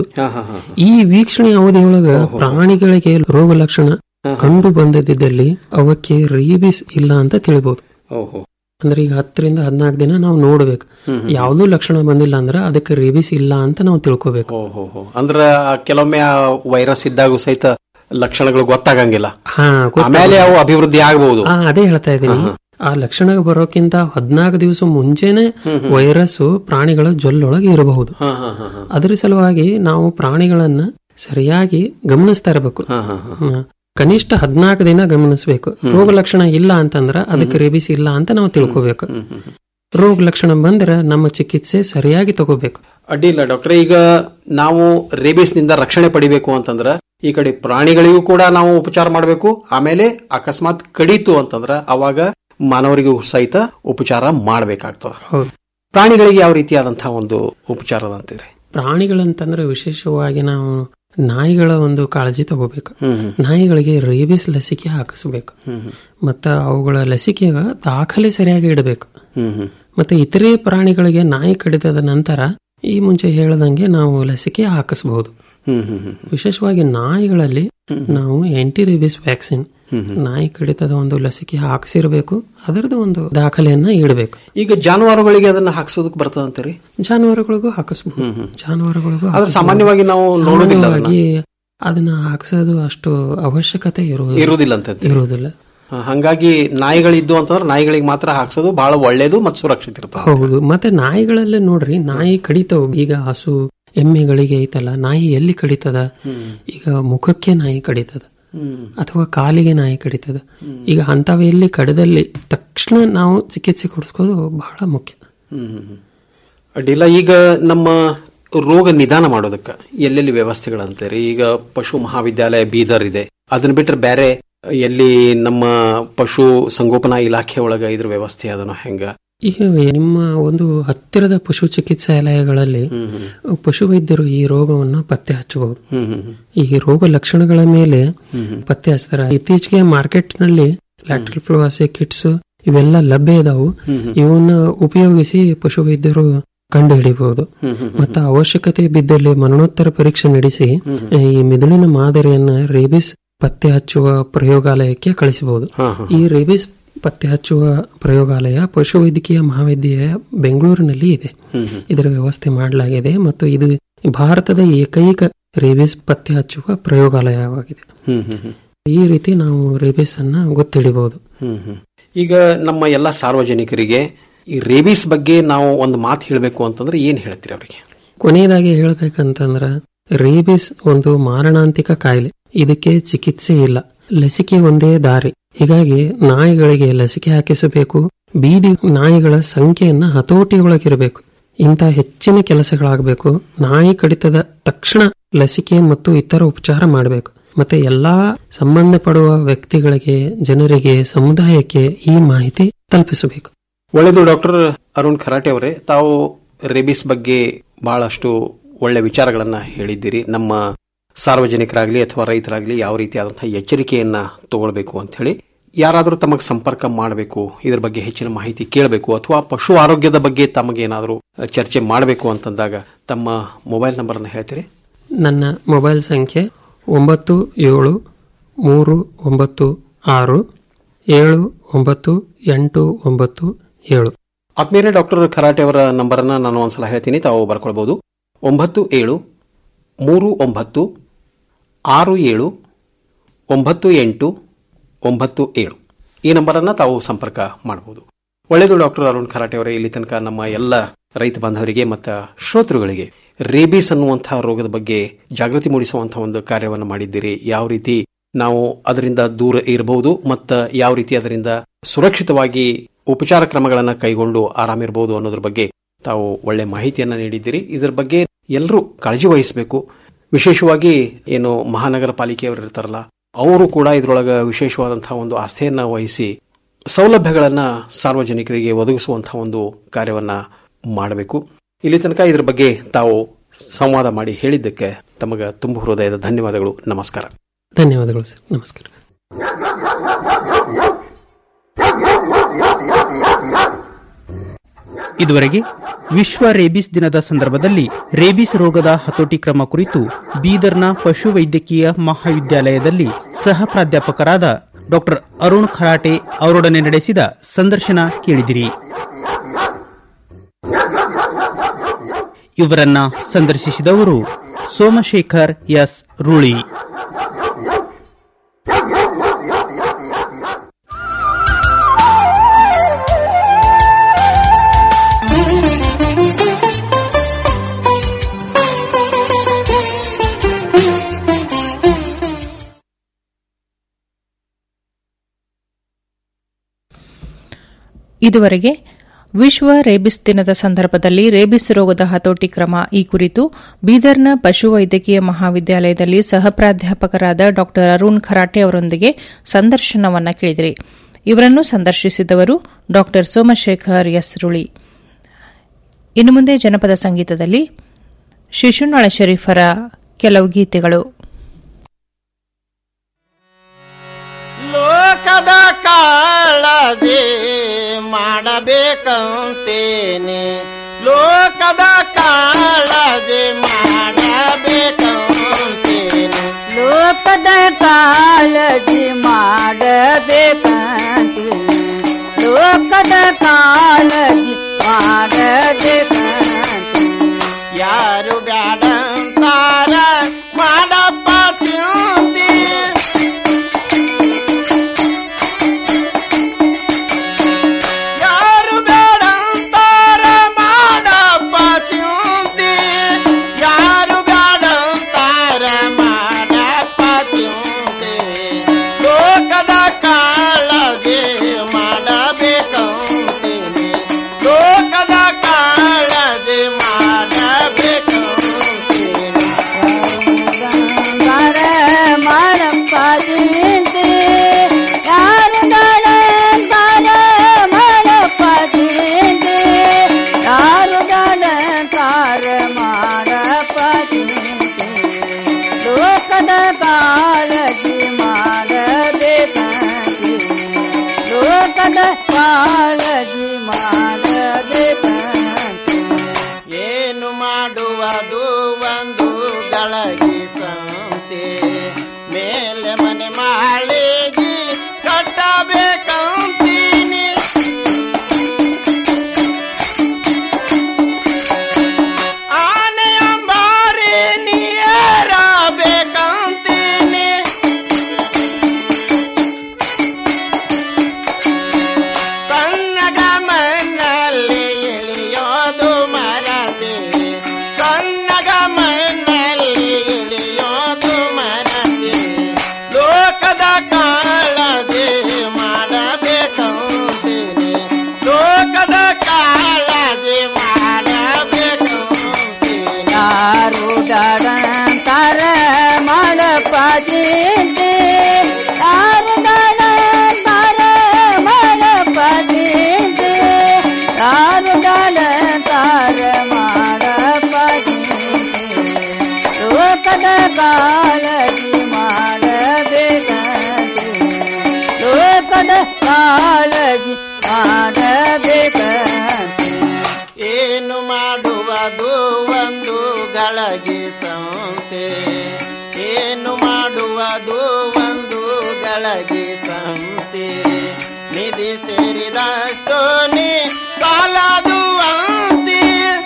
ಈ ವೀಕ್ಷಣೆ ಅವಧಿಯೊಳಗ ಪ್ರಾಣಿಗಳಿಗೆ ರೋಗ ಲಕ್ಷಣ ಕಂಡು ಬಂದದಿದ್ದಲ್ಲಿ ಅವಕ್ಕೆ ರೀಬಿಸ್ ಇಲ್ಲ ಅಂತ ತಿಳಿಬಹುದು
ಓಹೋ
ಅಂದ್ರೆ ಈಗ ಹತ್ತರಿಂದ ಹದಿನಾಲ್ಕು ದಿನ ನಾವು ನೋಡ್ಬೇಕು ಯಾವ್ದೂ ಲಕ್ಷಣ ಬಂದಿಲ್ಲ ಅಂದ್ರೆ ಅದಕ್ಕೆ ರೇಬಿಸ್ ಇಲ್ಲ ಅಂತ ನಾವು ತಿಳ್ಕೊಬೇಕು
ಓಹೋ ಅಂದ್ರ ಕೆಲವೊಮ್ಮೆ ಆ ವೈರಸ್ ಇದ್ದಾಗೂ ಸಹಿತ ಲಕ್ಷಣಗಳು ಗೊತ್ತಾಗಂಗಿಲ್ಲ
ಹಾ ಗೊತ್ತಾಗುತ್ತೆ.
ಆಮೇಲೆ ಅವು ಅಭಿವೃದ್ಧಿ ಆಗಬಹುದು
ಹಾ ಅದೇ ಹೇಳ್ತಾ ಇದ್ದೀನಿ ಆ ಲಕ್ಷಣ ಬರೋಕ್ಕಿಂತ ಹದಿನಾಲ್ಕು ದಿವಸ ಮುಂಚೆನೆ ವೈರಸ್ ಪ್ರಾಣಿಗಳ ಜೊಲ್ಲೊಳಗೆ ಇರಬಹುದು ಅದರ ಸಲುವಾಗಿ ನಾವು ಪ್ರಾಣಿಗಳನ್ನ ಸರಿಯಾಗಿ ಗಮನಿಸ್ತಾ ಇರಬೇಕು ಹ್ಮ್. ಕನಿಷ್ಠ ಹದಿನಾಲ್ಕು ದಿನ ಗಮನಿಸಬೇಕು ರೋಗ ಲಕ್ಷಣ ಇಲ್ಲ ಅಂತಂದ್ರ ಅದಕ್ಕೆ ರೇಬಿಸ್ ಇಲ್ಲ ಅಂತ ನಾವು ತಿಳ್ಕೋಬೇಕು ರೋಗ ಲಕ್ಷಣ ಬಂದ್ರೆ ನಮ್ಮ ಚಿಕಿತ್ಸೆ ಸರಿಯಾಗಿ ತಗೋಬೇಕು
ಅಡ್ಡಿಲ್ಲ ಡಾಕ್ಟರ್ ಈಗ ನಾವು ರೇಬಿಸ್ ನಿಂದ ರಕ್ಷಣೆ ಪಡಿಬೇಕು ಅಂತಂದ್ರ ಈ ಕಡೆ ಪ್ರಾಣಿಗಳಿಗೂ ಕೂಡ ನಾವು ಉಪಚಾರ ಮಾಡಬೇಕು ಆಮೇಲೆ ಅಕಸ್ಮಾತ್ ಕಡಿತು ಅಂತಂದ್ರ ಅವಾಗ ಮಾನವರಿಗೂ ಸಹಿತ ಉಪಚಾರ ಮಾಡಬೇಕಾಗ್ತದ
ಹೌದು
ಪ್ರಾಣಿಗಳಿಗೆ ಯಾವ ರೀತಿಯಾದಂತಹ ಒಂದು ಉಪಚಾರದ ಅಂತೀರಿ
ಪ್ರಾಣಿಗಳಂತಂದ್ರೆ ವಿಶೇಷವಾಗಿ ನಾವು ನಾಯಿಗಳ ಒಂದು ಕಾಳಜಿ ತಗೋಬೇಕು ನಾಯಿಗಳಿಗೆ ರೇಬಿಸ್ ಲಸಿಕೆ ಹಾಕಿಸ್ಬೇಕು ಮತ್ತ ಅವುಗಳ ಲಸಿಕೆಗ ದಾಖಲೆ ಸರಿಯಾಗಿ ಇಡಬೇಕು ಮತ್ತೆ ಇತರೆ ಪ್ರಾಣಿಗಳಿಗೆ ನಾಯಿ ಕಡಿತದ ನಂತರ ಈ ಮುಂಚೆ ಹೇಳದಂಗೆ ನಾವು ಲಸಿಕೆ ಹಾಕಿಸಬಹುದು ವಿಶೇಷವಾಗಿ ನಾಯಿಗಳಲ್ಲಿ ನಾವು ಆಂಟಿ ರೇಬಿಸ್ ವ್ಯಾಕ್ಸಿನ್ ನಾಯಿ ಕಡಿತದ ಒಂದು ಲಸಿಕೆ ಹಾಕಿಸಿರ್ಬೇಕು ಅದರದ್ದು ಒಂದು ದಾಖಲೆಯನ್ನ ಇಡಬೇಕು
ಈಗ ಜಾನುವಾರುಗಳಿಗೆ ಅದನ್ನ ಹಾಕ್ಸೋದಕ್ಕೆ ಬರ್ತದ ಅಂತೀರಿ
ಜಾನುವಾರುಗಳಿಗೂ ಹಾಕಿಸ್ಬಹುದು ಜಾನುವಾರುಗಳಿಗೂ
ಆದ್ರೆ ಸಾಮಾನ್ಯವಾಗಿ ನಾವು ನೋಡೋದಿಲ್ಲ ಅದನ್ನ.
ಸಾಮಾನ್ಯವಾಗಿ ಅದನ್ನ ಹಾಕ್ಸೋದು ಅಷ್ಟು ಅವಶ್ಯಕತೆ ಇರುವುದಿಲ್ಲ
ಇರುವುದಿಲ್ಲ ಅಂತ
ಇರುವುದಿಲ್ಲ
ಹ, ಹಂಗಾಗಿ ನಾಯಿಗಳಿದ್ದು ಅಂತಂದ್ರೆ ನಾಯಿಗಳಿಗೆ ಮಾತ್ರ ಹಾಕ್ಸೋದು ಬಹಳ ಒಳ್ಳೇದು ಮತ್ತು ಸುರಕ್ಷಿತ ಇರ್ತದೆ
ಹೌದು ಮತ್ತೆ ನಾಯಿಗಳಲ್ಲೇ ನೋಡ್ರಿ ನಾಯಿ ಕಡಿತಾವ ಈಗ ಹಸು ಎಮ್ಮೆಗಳಿಗೆ ಐತಲ್ಲ ನಾಯಿ ಎಲ್ಲಿ ಕಡಿತದ ಈಗ ಮುಖಕ್ಕೆ ನಾಯಿ ಕಡಿತದ ಅಥವಾ ಕಾಲಿಗೆ ನಾಯಿ ಕಡಿತದ ಈಗ ಅಂತವ ಎಲ್ಲಿ ಕಡದಲ್ಲಿ ತಕ್ಷಣ ನಾವು ಚಿಕಿತ್ಸೆ ಕೊಡಿಸ್ಕೋದು ಬಹಳ ಮುಖ್ಯ
ಅಡ್ಡಿಲ್ಲ ಈಗ ನಮ್ಮ ರೋಗ ನಿದಾನ ಮಾಡೋದಕ್ಕೆ ಎಲ್ಲೆಲ್ಲಿ ವ್ಯವಸ್ಥೆಗಳಂತೀರಿ ಈಗ ಪಶು ಮಹಾವಿದ್ಯಾಲಯ ಬೀದರ್ ಇದೆ ಅದನ್ನ ಬಿಟ್ರೆ ಬೇರೆ ಎಲ್ಲಿ ನಮ್ಮ ಪಶು ಸಂಗೋಪನಾ ಇಲಾಖೆ ಒಳಗ ಇದ್ರ ವ್ಯವಸ್ಥೆ ಅದನ್ನು ಹೆಂಗ
ಈಗ ನಿಮ್ಮ ಒಂದು ಹತ್ತಿರದ ಪಶು ಚಿಕಿತ್ಸಾಲಯಗಳಲ್ಲಿ ಪಶು ವೈದ್ಯರು ಈ ರೋಗವನ್ನು ಪತ್ತೆ ಹಚ್ಚಬಹುದು ಈ ರೋಗ ಲಕ್ಷಣಗಳ ಮೇಲೆ ಪತ್ತೆ ಹಚ್ತಾರೆ ಇತ್ತೀಚೆಗೆ ಮಾರ್ಕೆಟ್ ನಲ್ಲಿ ಲ್ಯಾಟ್ರಲ್ ಫ್ಲೋವಾಸಿ ಕಿಟ್ಸ್ ಇವೆಲ್ಲ ಲಭ್ಯ ಇದಾವು ಇವನ್ನ ಉಪಯೋಗಿಸಿ ಪಶು ವೈದ್ಯರು ಕಂಡು ಹಿಡಿಬಹುದು ಮತ್ತು ಅವಶ್ಯಕತೆ ಬಿದ್ದಲ್ಲಿ ಮರಣೋತ್ತರ ಪರೀಕ್ಷೆ ನಡೆಸಿ ಈ ಮಿದುಳಿನ ಮಾದರಿಯನ್ನ ರೇಬಿಸ್ ಪತ್ತೆ ಹಚ್ಚುವ ಪ್ರಯೋಗಾಲಯಕ್ಕೆ ಕಳಿಸಬಹುದು ಈ ರೇಬಿಸ್ ಪತ್ತೆ ಹಚ್ಚುವ ಪ್ರಯೋಗಾಲಯ ಪಶುವೈದ್ಯಕೀಯ ಮಹಾವಿದ್ಯಾಲಯ ಬೆಂಗಳೂರಿನಲ್ಲಿ ಇದೆ ಇದರ ವ್ಯವಸ್ಥೆ ಮಾಡಲಾಗಿದೆ ಮತ್ತು ಇದು ಭಾರತದ ಏಕೈಕ ರೇಬಿಸ್ ಪತ್ತೆ ಹಚ್ಚುವ ಪ್ರಯೋಗಾಲಯವಾಗಿದೆ ಈ ರೀತಿ ನಾವು ರೇಬಿಸ್ ಅನ್ನ ಗೊತ್ತಿಡಿಬಹುದು
ಹ್ಮ್ ಹ್ಮ್. ಈಗ ನಮ್ಮ ಎಲ್ಲ ಸಾರ್ವಜನಿಕರಿಗೆ ಈ ರೇಬಿಸ್ ಬಗ್ಗೆ ನಾವು ಒಂದು ಮಾತು ಹೇಳಬೇಕು ಅಂತಂದ್ರೆ ಏನ್ ಹೇಳ್ತೀರಿ ಅವರಿಗೆ
ಕೊನೆಯದಾಗಿ ಹೇಳ್ಬೇಕಂತಂದ್ರ ರೇಬಿಸ್ ಒಂದು ಮಾರಣಾಂತಿಕ ಕಾಯಿಲೆ ಇದಕ್ಕೆ ಚಿಕಿತ್ಸೆ ಇಲ್ಲ ಲಸಿಕೆ ಒಂದೇ ದಾರಿ ಹೀಗಾಗಿ ನಾಯಿಗಳಿಗೆ ಲಸಿಕೆ ಹಾಕಿಸಬೇಕು ಬೀದಿ ನಾಯಿಗಳ ಸಂಖ್ಯೆಯನ್ನ ಹತೋಟಿಯೊಳಗಿರಬೇಕು ಇಂಥ ಹೆಚ್ಚಿನ ಕೆಲಸಗಳಾಗಬೇಕು ನಾಯಿ ಕಡಿತದ ತಕ್ಷಣ ಲಸಿಕೆ ಮತ್ತು ಇತರ ಉಪಚಾರ ಮಾಡಬೇಕು ಮತ್ತೆ ಎಲ್ಲಾ ಸಂಬಂಧಪಡುವ ವ್ಯಕ್ತಿಗಳಿಗೆ ಜನರಿಗೆ ಸಮುದಾಯಕ್ಕೆ ಈ ಮಾಹಿತಿ ತಲುಪಿಸಬೇಕು
ಒಳ್ಳೆಯದು ಡಾಕ್ಟರ್ ಅರುಣ್ ಖರಾಟೆ ಅವರೇ ತಾವು ರೇಬಿಸ್ ಬಗ್ಗೆ ಬಹಳಷ್ಟು ಒಳ್ಳೆ ವಿಚಾರಗಳನ್ನ ಹೇಳಿದ್ದೀರಿ ನಮ್ಮ ಸಾರ್ವಜನಿಕರಾಗ್ಲಿ ಅಥವಾ ರೈತರಾಗ್ಲಿ ಯಾವ ರೀತಿಯಾದಂತಹ ಎಚ್ಚರಿಕೆಯನ್ನ ತಗೊಳ್ಬೇಕು ಅಂತ ಹೇಳಿ ಯಾರಾದರೂ ತಮಗೆ ಸಂಪರ್ಕ ಮಾಡಬೇಕು ಇದ್ರ ಬಗ್ಗೆ ಹೆಚ್ಚಿನ ಮಾಹಿತಿ ಕೇಳಬೇಕು ಅಥವಾ ಪಶು ಆರೋಗ್ಯದ ಬಗ್ಗೆ ತಮಗೇನಾದರೂ ಚರ್ಚೆ ಮಾಡಬೇಕು ಅಂತಂದಾಗ ತಮ್ಮ ಮೊಬೈಲ್ ನಂಬರ್ನ ಹೇಳ್ತೀರಿ
ನನ್ನ ಮೊಬೈಲ್ ಸಂಖ್ಯೆ ಒಂಬತ್ತು ಏಳು ಮೂರು ಒಂಬತ್ತು ಆರು ಏಳು ಒಂಬತ್ತು ಎಂಟು ಒಂಬತ್ತು ಏಳು
ಆತ್ಮೀಯರೇ ಡಾಕ್ಟರ್ ಖರಾಟೆ ಅವರ ನಂಬರನ್ನ ನಾನು ಒಂದ್ಸಲ ಹೇಳ್ತೀನಿ ತಾವು ಬರ್ಕೊಳ್ಬಹುದು ಒಂಬತ್ತು ಏಳು ಮೂರು ಒಂಬತ್ತು ಆರು ಏಳು ಒಂಬತ್ತು ಎಂಟು ಒಂಬತ್ತು ಏಳು ಈ ನಂಬರನ್ನ ತಾವು ಸಂಪರ್ಕ ಮಾಡಬಹುದು ಒಳ್ಳೆಯದು ಡಾಕ್ಟರ್ ಅರುಣ್ ಖರಾಟೆ ಅವರೇ ಇಲ್ಲಿ ತನಕ ನಮ್ಮ ಎಲ್ಲ ರೈತ ಬಾಂಧವರಿಗೆ ಮತ್ತು ಶ್ರೋತೃಗಳಿಗೆ ರೇಬೀಸ್ ಅನ್ನುವಂತಹ ರೋಗದ ಬಗ್ಗೆ ಜಾಗೃತಿ ಮೂಡಿಸುವಂತಹ ಒಂದು ಕಾರ್ಯವನ್ನು ಮಾಡಿದ್ದೀರಿ ಯಾವ ರೀತಿ ನಾವು ಅದರಿಂದ ದೂರ ಇರಬಹುದು ಮತ್ತು ಯಾವ ರೀತಿ ಅದರಿಂದ ಸುರಕ್ಷಿತವಾಗಿ ಉಪಚಾರ ಕ್ರಮಗಳನ್ನು ಕೈಗೊಂಡು ಆರಾಮಿರಬಹುದು ಅನ್ನೋದ್ರ ಬಗ್ಗೆ ತಾವು ಒಳ್ಳೆ ಮಾಹಿತಿಯನ್ನ ನೀಡಿದ್ದೀರಿ ಇದರ ಬಗ್ಗೆ ಎಲ್ಲರೂ ಕಾಳಜಿ ವಹಿಸಬೇಕು ವಿಶೇಷವಾಗಿ ಏನು ಮಹಾನಗರ ಪಾಲಿಕೆಯವರು ಇರ್ತಾರಲ್ಲ ಅವರು ಕೂಡ ಇದರೊಳಗ ವಿಶೇಷವಾದಂತಹ ಒಂದು ಆಸ್ಥೆಯನ್ನ ವಹಿಸಿ ಸೌಲಭ್ಯಗಳನ್ನ ಸಾರ್ವಜನಿಕರಿಗೆ ಒದಗಿಸುವಂತಹ ಒಂದು ಕಾರ್ಯವನ್ನ ಮಾಡಬೇಕು ಇಲ್ಲಿ ತನಕ ಇದರ ಬಗ್ಗೆ ತಾವು ಸಂವಾದ ಮಾಡಿ ಹೇಳಿದ್ದಕ್ಕೆ ತಮಗ ತುಂಬ ಹೃದಯದ ಧನ್ಯವಾದಗಳು ನಮಸ್ಕಾರ
ಧನ್ಯವಾದಗಳು ಸರ್ ನಮಸ್ಕಾರ
ಇದುವರೆಗೆ ವಿಶ್ವ ರೇಬಿಸ್ ದಿನದ ಸಂದರ್ಭದಲ್ಲಿ ರೇಬಿಸ್ ರೋಗದ ಹತೋಟಿ ಕ್ರಮ ಕುರಿತು ಬೀದರ್ನ ಪಶುವೈದ್ಯಕೀಯ ಮಹಾವಿದ್ಯಾಲಯದಲ್ಲಿ ಸಹ ಪ್ರಾಧ್ಯಾಪಕರಾದ ಡಾಕ್ಟರ್ ಅರುಣ್ ಖರಾಟೆ ಅವರೊಡನೆ ನಡೆಸಿದ ಸಂದರ್ಶನ ಕೇಳಿದಿರಿ ಇವರನ್ನ ಸಂದರ್ಶಿಸಿದವರು ಸೋಮಶೇಖರ್ ಎಸ್ ರೂಳಿ
ಇದುವರೆಗೆ ವಿಶ್ವ ರೇಬಿಸ್ ದಿನದ ಸಂದರ್ಭದಲ್ಲಿ ರೇಬಿಸ್ ರೋಗದ ಹತೋಟಿ ಕ್ರಮ ಈ ಕುರಿತು ಬೀದರ್ನ ಪಶುವೈದ್ಯಕೀಯ ಮಹಾವಿದ್ಯಾಲಯದಲ್ಲಿ ಸಹ ಪ್ರಾಧ್ಯಾಪಕರಾದ ಡಾ ಅರುಣ್ ಖರಾಟೆ ಅವರೊಂದಿಗೆ ಸಂದರ್ಶನವನ್ನ ಕೇಳಿದಿರಿ ಇವರನ್ನು ಸಂದರ್ಶಿಸಿದವರು ಡಾ ಸೋಮಶೇಖರ್ ಎಸ್ ರುಳಿ ಇನ್ನು ಮುಂದೆ ಜನಪದ ಸಂಗೀತದಲ್ಲಿ ಶಿಶುನಾಳ ಶರೀಫರ ಕೆಲವು ಗೀತೆಗಳು
ಲೋಕದ ಕಾಳಜಿ ಮಾಡಬೇಕಂತೇನೆ ಲೋಕದ ಕಾಳಜಿ ಮಾಡಬೇಕಂತೇನೆ
ಲೋಕದ ಕಾಳಜಿ ಮಾಡಬೇಕಂತೆ ಲೋಕದ ಕಾಳಜಿ ಮಾಡಬೇಕಂತೆ
ಯಾರು ಬ್ಯಾಡಂತಾರ ಮಾಡಪ್ಪ ಚಿಂತಿ ಯಾರು ಬೇಡಂತಾರ ಮಾಡಪ್ಪ ಚಿಂತಿ ಯಾರು ಬೇಡಂತಾರ ಮಾಡಪ್ಪ ಚಿಂತಿ ಲೋಕದ ಕಾಳಜಿ ಮಾಡಬೇಕಂತೀನಿ ಲೋಕದ ಕಾಳಜಿ ಮಾಡಬೇಕಂತೀನಿ
ಲೋಕದ ಕಾಳಜಿ ಮಾಡಬೇಕಂತೆ ಲೋಕದ ಕಾಳಜಿ ಮಾಡಬೇಕಂತೆ
ಏನು ಮಾಡುವುದು ಒಂದು ಗಳಗಿ ಸಂತೆ ಮೇಲೆ ಮನೆ ಮಾಳಿಗೆ ಕಟ್ಟಬೇಕಂತೀನಿ ಆನೆಯ ಮಾರಿ ನೀರಬೇಕಂತೀನಿ ಕನ್ನಗ ಮಣ್ಣಲ್ಲಿ ಇಳಿಯೋದು ಮರದೆ ಕನ್ನಗ ಮಣ್ಣಲ್ಲಿ ಇಳಿಯೋದು ಮರದೆ ಲೋಕದ ಕಾಳಜಿ ಮಾಡಬೇಕಂತೀನಿ ಲೋಕದ ಕಾಳಜಿ ಮಾಡಬೇಕಂತೀನಿ
ಯಾರು ತರ ಮಾಡಪದಿಂತೆ ಯಾರು ತರ ಮಾಡಪದಿಂತೆ ಯಾರು ತರ ಮಾಡಪದಿಂತೆ ಲೋಕದ ಕಾಳಜಿ ಮಾಡಬೇಕಂತೆ ಲೋಕದ ಕಾಳಜಿ ಮಾಡಬೇಕಂತೆ
ಏನು ಮಾಡುವುದು ಒಂದು ಗಳಗಿ ಸಂತೆ ಏನು ಮಾಡುವುದು ಒಂದು ಗಳಗಿ ಸಂತೆ ನಿಧಿ ಸೇರಿದಷ್ಟು ನೀ ಸಾಲದು ಅಂತಿ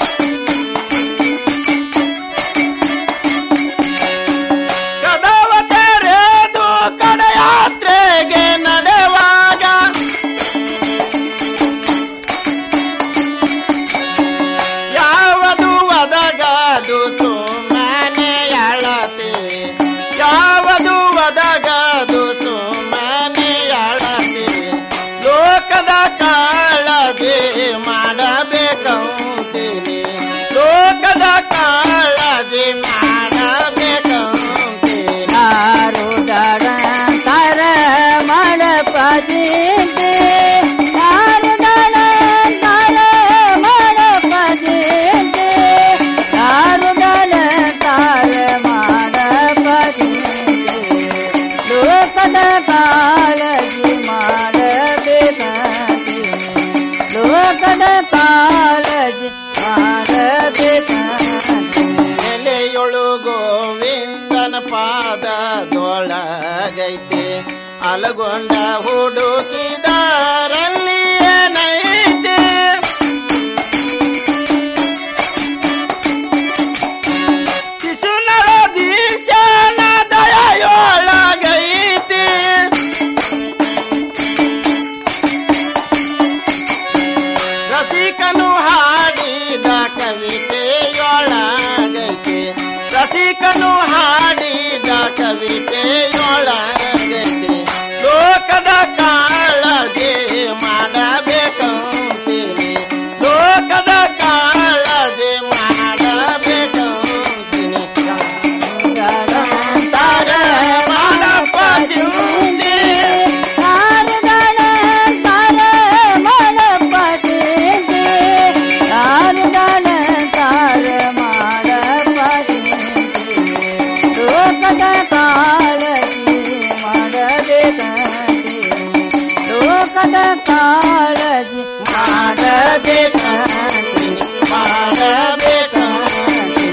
ಕದವ ತೆರೆದು ಕಡಯಾತ್ರೆಗೆ ನಡೆವಾಗ ಯಾವುದು ಒದಗದು ಸುಮ್ಮನೆ ಅಳತೆ ಯಾವುದು ಒದಗದು ಸುಮ್ಮನೆ ಅಳತೆ ಲೋಕದ ಕಾಳಜಿ ಮಾಡಬೇಕಂತೀನಿ ಲೋಕದ ಕಾಳಜಿ ಮಾಡಬೇಕಂತೀನಿ
ಯಾರು ತರ ಮಾಡಪದಿಂತೆ ಯಾರು ತರ ಮಾಡಪದಿಂತೆ ಯಾರು ತರ ಮಾಡಪದಿಂತೆ ಲೋಕದ ಕಾಳಜಿ ಮಾಡಬೇಕಂತೆ ಲೋಕದ ಕಾಳಜಿ ಮಾಡಬೇಕಂತೆ
ನೆಲೆಯೊಳು ಗೋವಿಂದನ ಪಾದದೊಳಗೈತೆ ಅಲಗೊಂಡ ಹುಡುಕಿದರಲ್ಲಿ ಏನೈತೆ ಶಿಶುನಳ ದೀಶನ ದಯೊಳಗೈತೆ ರಸಿಕನು ಹಾಡಿದ ಕವಿತೆಯೊಳಗೈತೆ ರಸಿಕನು ಹಾಡಿದ ಕವಿತೆಯೊಳಗೈತೆ ಲೋಕದ ಕಾಳಜಿ ಮಾಡಬೇಕಂತೀನಿ ಲೋಕದ ಕಾಳಜಿ ಮಾಡಬೇಕಂತೀನಿ ತರ ಮಾಡಪ್ಪ ಚಿಂತೆ
ಲೋಕದ ಕಾಳಜಿ ಮಾಡಬೇಕಂತೆ ಲೋಕದ ಕಾಳಜಿ ಮಾಡಬೇಕಂತೆ
ಮಾಡಬೇಕಂತೀನಿ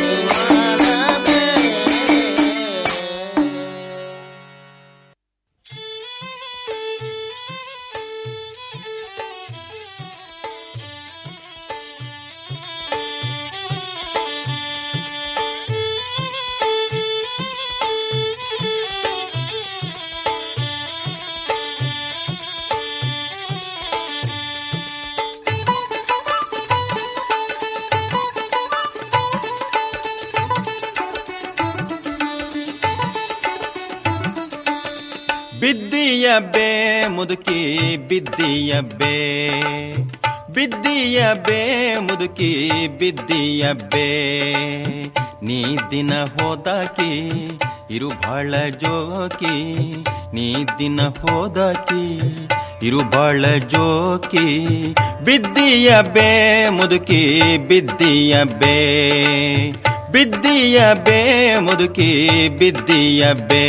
ಬಿದ್ದಿಯಬ್ಬೆ ಮುದುಕಿ ಬಿದ್ದಿಯಬ್ಬೆ ಬಿದ್ದಿಯಬ್ಬೆ ಮುದುಕಿ ಬಿದ್ದಿಯಬ್ಬೆ ನೀ ದಿನ ಹೋದಾಕಿ ಇರು ಬಹಳ ಜೋಕಿ ನೀ ದಿನ ಹೋದಾಕಿ ಇರು ಬಹಳ ಜೋಕಿ ಬಿದ್ದಿಯಬ್ಬೆ ಮುದುಕಿ ಬಿದ್ದಿಯಬ್ಬೆ ಬಿದ್ದೀಯ ಬೇ ಮುದುಕಿ ಬಿದ್ದೀಯ ಬೇ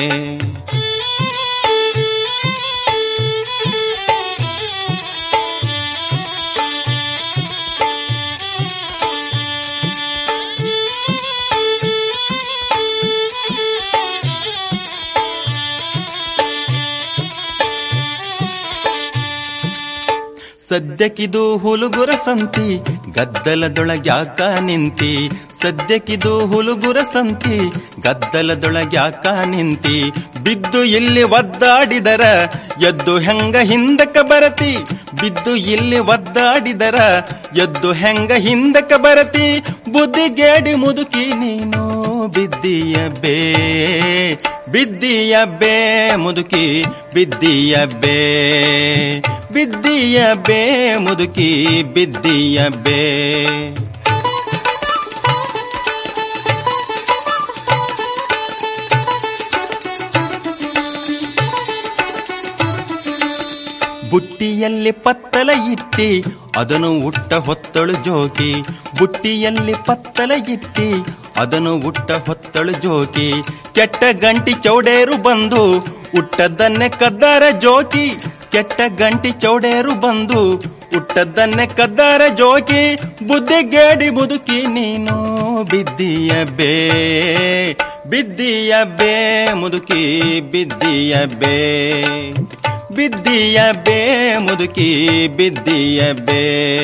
ಸದ್ಯಕ್ಕಿದು ಹುಲುಗುರ ಸಂತಿ ಗದ್ದಲದೊಳಗ್ಯಾಕ ನಿಂತಿ ಸದ್ಯಕ್ಕಿದು ಹುಲುಗುರ ಸಂತಿ ಗದ್ದಲದೊಳಗ್ಯಾಕ ನಿಂತಿ ಬಿದ್ದು ಇಲ್ಲಿ ಒದ್ದಾಡಿದರ ಎದ್ದು ಹೆಂಗ ಹಿಂದಕ್ಕ ಬರತಿ ಬಿದ್ದು ಇಲ್ಲಿ ಒದ್ದಾಡಿದರ ಎದ್ದು ಹೆಂಗ ಹಿಂದಕ್ಕ ಬರತಿ ಬುದ್ಧಿಗೇಡಿ ಮುದುಕಿ ನೀನು ಬಿದ್ದೀಯ ಬೇ ಬಿದ್ದೀಯ ಬೇ ಮುದುಕಿ ಬಿದ್ದೀಯ ಬೇ ಬಿದ್ದೀಯ ಬೇ ಮುದುಕಿ ಬಿದ್ದೀಯ ಬೇ ಬುಟ್ಟಿಯಲ್ಲಿ ಪತ್ತಲ ಇಟ್ಟಿ ಅದನ್ನು ಉಟ್ಟ ಹೊತ್ತಳು ಜೋಕಿ ಬುಟ್ಟಿಯಲ್ಲಿ ಪತ್ತಲ ಇಟ್ಟಿ ಅದನ್ನು ಉಟ್ಟ ಹೊತ್ತಳು ಜೋಕಿ ಕೆಟ್ಟ ಗಂಟಿ ಚೌಡೇರು ಬಂದು ಉಟ್ಟದ್ದನ್ನೇ ಕದ್ದಾರ ಜೋಕಿ ಕೆಟ್ಟ ಗಂಟಿ ಚೌಡೇರು ಬಂದು ಉಟ್ಟದ್ದನ್ನೇ ಕದ್ದಾರ ಜೋಕಿ ಬುದ್ಧಿಗೇಡಿ ಮುದುಕಿ ನೀನು ಬಿದ್ದೀಯ ಬೇ ಬಿದ್ದೀಯ ಬೇ ಮುದುಕಿ ಬಿದ್ದೀಯ ಬೇ ಬಿದ್ದೀಯ ಬೇ ಮುದುಕಿ ಬಿದ್ದೀಯ ಬೇ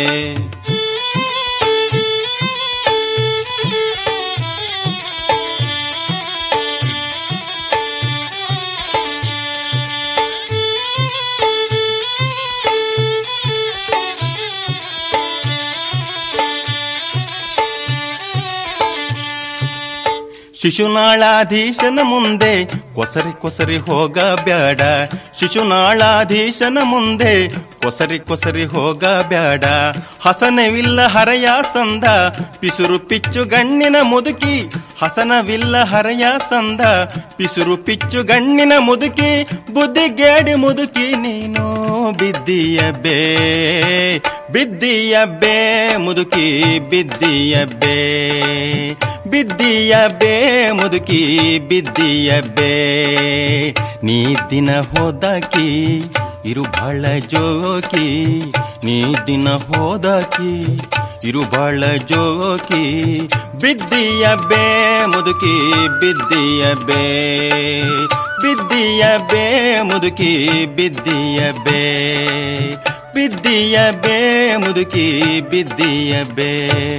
ಶಿಶುನಾಳಾಧೀಶನ ಮುಂದೆ ಕೊಸರಿ ಕೊಸರಿ ಹೋಗ ಬ್ಯಾಡ ಶಿಶುನಾಳಾಧೀಶನ ಮುಂದೆ ಕೊಸರಿ ಕೊಸರಿ ಹೋಗ ಬ್ಯಾಡ ಹಸನವಿಲ್ಲ ಹರಯ ಸಂದ ಪಿಸುರು ಪಿಚ್ಚು ಗಣ್ಣಿನ ಮುದುಕಿ ಹಸನವಿಲ್ಲ ಹರಯ ಸಂದ ಪಿಸುರು ಪಿಚ್ಚು ಗಣ್ಣಿನ ಮುದುಕಿ ಬುದ್ಧಿಗೇಡಿ ಮುದುಕಿ ನೀನು ಬಿದ್ದೀಯ ಬೇ ಬಿದ್ದೀಯ ಬೇ ಮುದುಕಿ ಬಿದ್ದೀಯ ಬೇ ಬಿದ್ದೀಯ ಬೇ ಮುದುಕಿ ಬಿದ್ದೀಯ ಬೇ ನೀ ದಿನ ಹೋದಾಕಿ ಇರು ಬಹಳ ಜೋಕಿ ನೀ ದಿನ ಹೋದಾಕಿ ಇರು ಬಹಳ ಜೋಕಿ ಬಿದ್ದೀಯ ಬೇ ಮುದುಕಿ ಬಿದ್ದೀಯ ಬೇ ಬಿದ್ದೀಯ ಬೇ ಮುದುಕಿ ಬಿದ್ದೀಯ ಬೇ ಬಿದ್ದೀಯ ಬೇ ಮುದುಕಿ ಬಿದ್ದೀಯ ಬೇ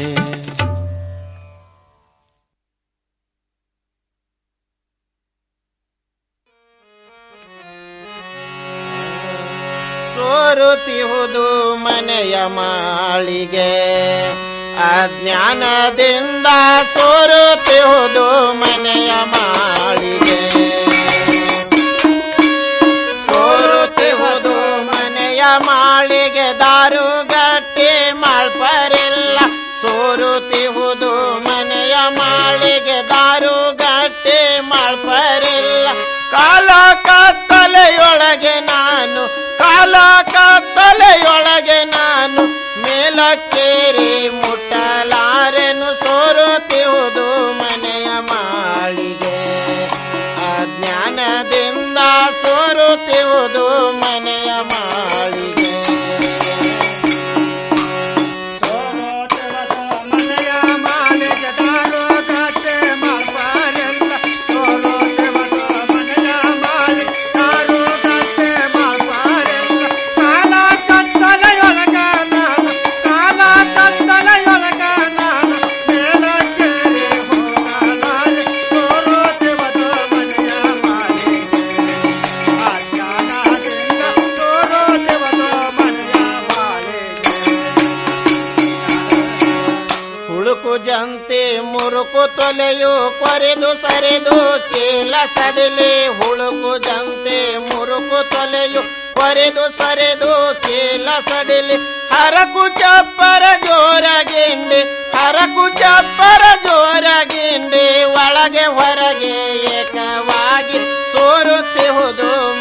ಸೋರುತ್ತಿಹುದು ಮನೆಯ ಮಾಳಿಗೆ ಅಜ್ಞಾನದಿಂದ ಸೋರುತ್ತಿಹುದು ಮನೆಯ ಮಾಳಿಗೆ ಸೋರುತ್ತಿಹುದು ಮನೆಯ ಮಾಳಿಗೆ ದಾರುಗಟ್ಟಿ ಮಾಳ್ಪರಿಲ್ಲ ಸೋರುತ್ತಿಹುದು ಮನೆಯ ಮಾಳಿಗೆ ದಾರುಗಟ್ಟಿ ಮಾಳ್ಪರಿಲ್ಲ ಕಾಲ ಕತ್ತಲೆಯೊಳಗೆ ನಾನು ಕಾಲ ಕತ್ತಲೆಯೊಳಗೆ ನಾನು ಮೇಲಕ್ಕೇರಿ ಮುಟ್ಟಲಾರೆನು ಸೋರುತ್ತಿಹುದು ಮನೆಯ ಮಾಳಿಗೆ ಅಜ್ಞಾನದಿಂದ ಸೋರುತ್ತಿಹುದು ಮನೆಯ ಮಾಳಿಗೆ ಹುಳುಕು ಜಂತೆ ಮುರುಕು ತೊಲೆಯು ಕೊರೆದು ಸರಿದು ಕೀಲ ಸಡಿಲಿ ಹುಳುಕು ಜಂತೆ ಮುರುಕು ತೊಲೆಯು ಕೊರೆದು ಸರಿದು ಕೀಲ ಸಡಿಲಿ ಹರಕು ಚಪ್ಪರ ಜೋರ ಗಿಂಡಿ ಹರಕು ಚಪ್ಪರ ಜೋರ ಗಿಂಡಿ ಒಳಗೆ ಹೊರಗೆ ಏಕವಾಗಿ ಸೋರುತ್ತಿಹುದು